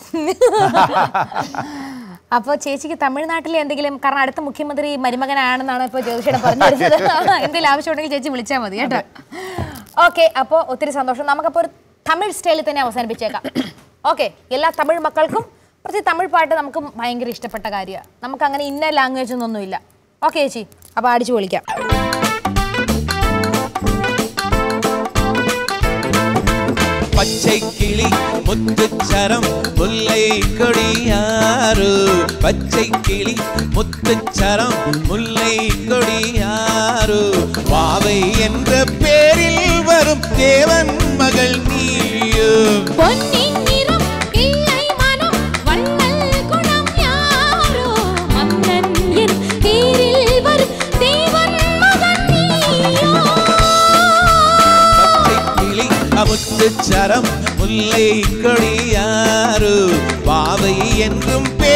അപ്പോൾ ചേച്ചിക്ക് തമിഴ്നാട്ടിലെ എന്തെങ്കിലും കാരണം അടുത്ത മുഖ്യമന്ത്രി മരുമകനാണെന്നാണ് ഇപ്പോൾ ജ്യോതിഷയുടെ പറഞ്ഞിരുന്നത് എന്തെങ്കിലും ആവശ്യമുണ്ടെങ്കിൽ ചേച്ചി വിളിച്ചാൽ മതി കേട്ടോ ഓക്കെ അപ്പോൾ ഒത്തിരി സന്തോഷം നമുക്കപ്പോൾ ഒരു തമിഴ് സ്റ്റൈലിൽ തന്നെ അവസാനിപ്പിച്ചേക്കാം ഓക്കെ എല്ലാ തമിഴ് മക്കൾക്കും പ്രത്യേകിച്ച് തമിഴ് പാട്ട് നമുക്ക് ഭയങ്കര ഇഷ്ടപ്പെട്ട കാര്യമാണ് നമുക്ക് അങ്ങനെ ഇന്ന ലാംഗ്വേജ് ഒന്നൊന്നുമില്ല ഓക്കെ ചേച്ചി അപ്പോൾ അടിച്ചു പൊളിക്കാം பச்சை கிளி முத்துச்சரம் முல்லை கொடியாறு பச்சை கிளி முத்துச்சரம் முல்லை கொடியாறு வாவை என்ற பேரில் வரும் தேவன் மகள் நீயும் பொன்னின் நிறம் பிள்ளை மனம் வள்ளல் குணம் யாரோ மன்னன் என் பேரில் வரும் தேவன் மகன் நீயோ பச்சை கிளி முத்துச்சரம் முல்லை கொடியாறு வாவை என்றும் பேர்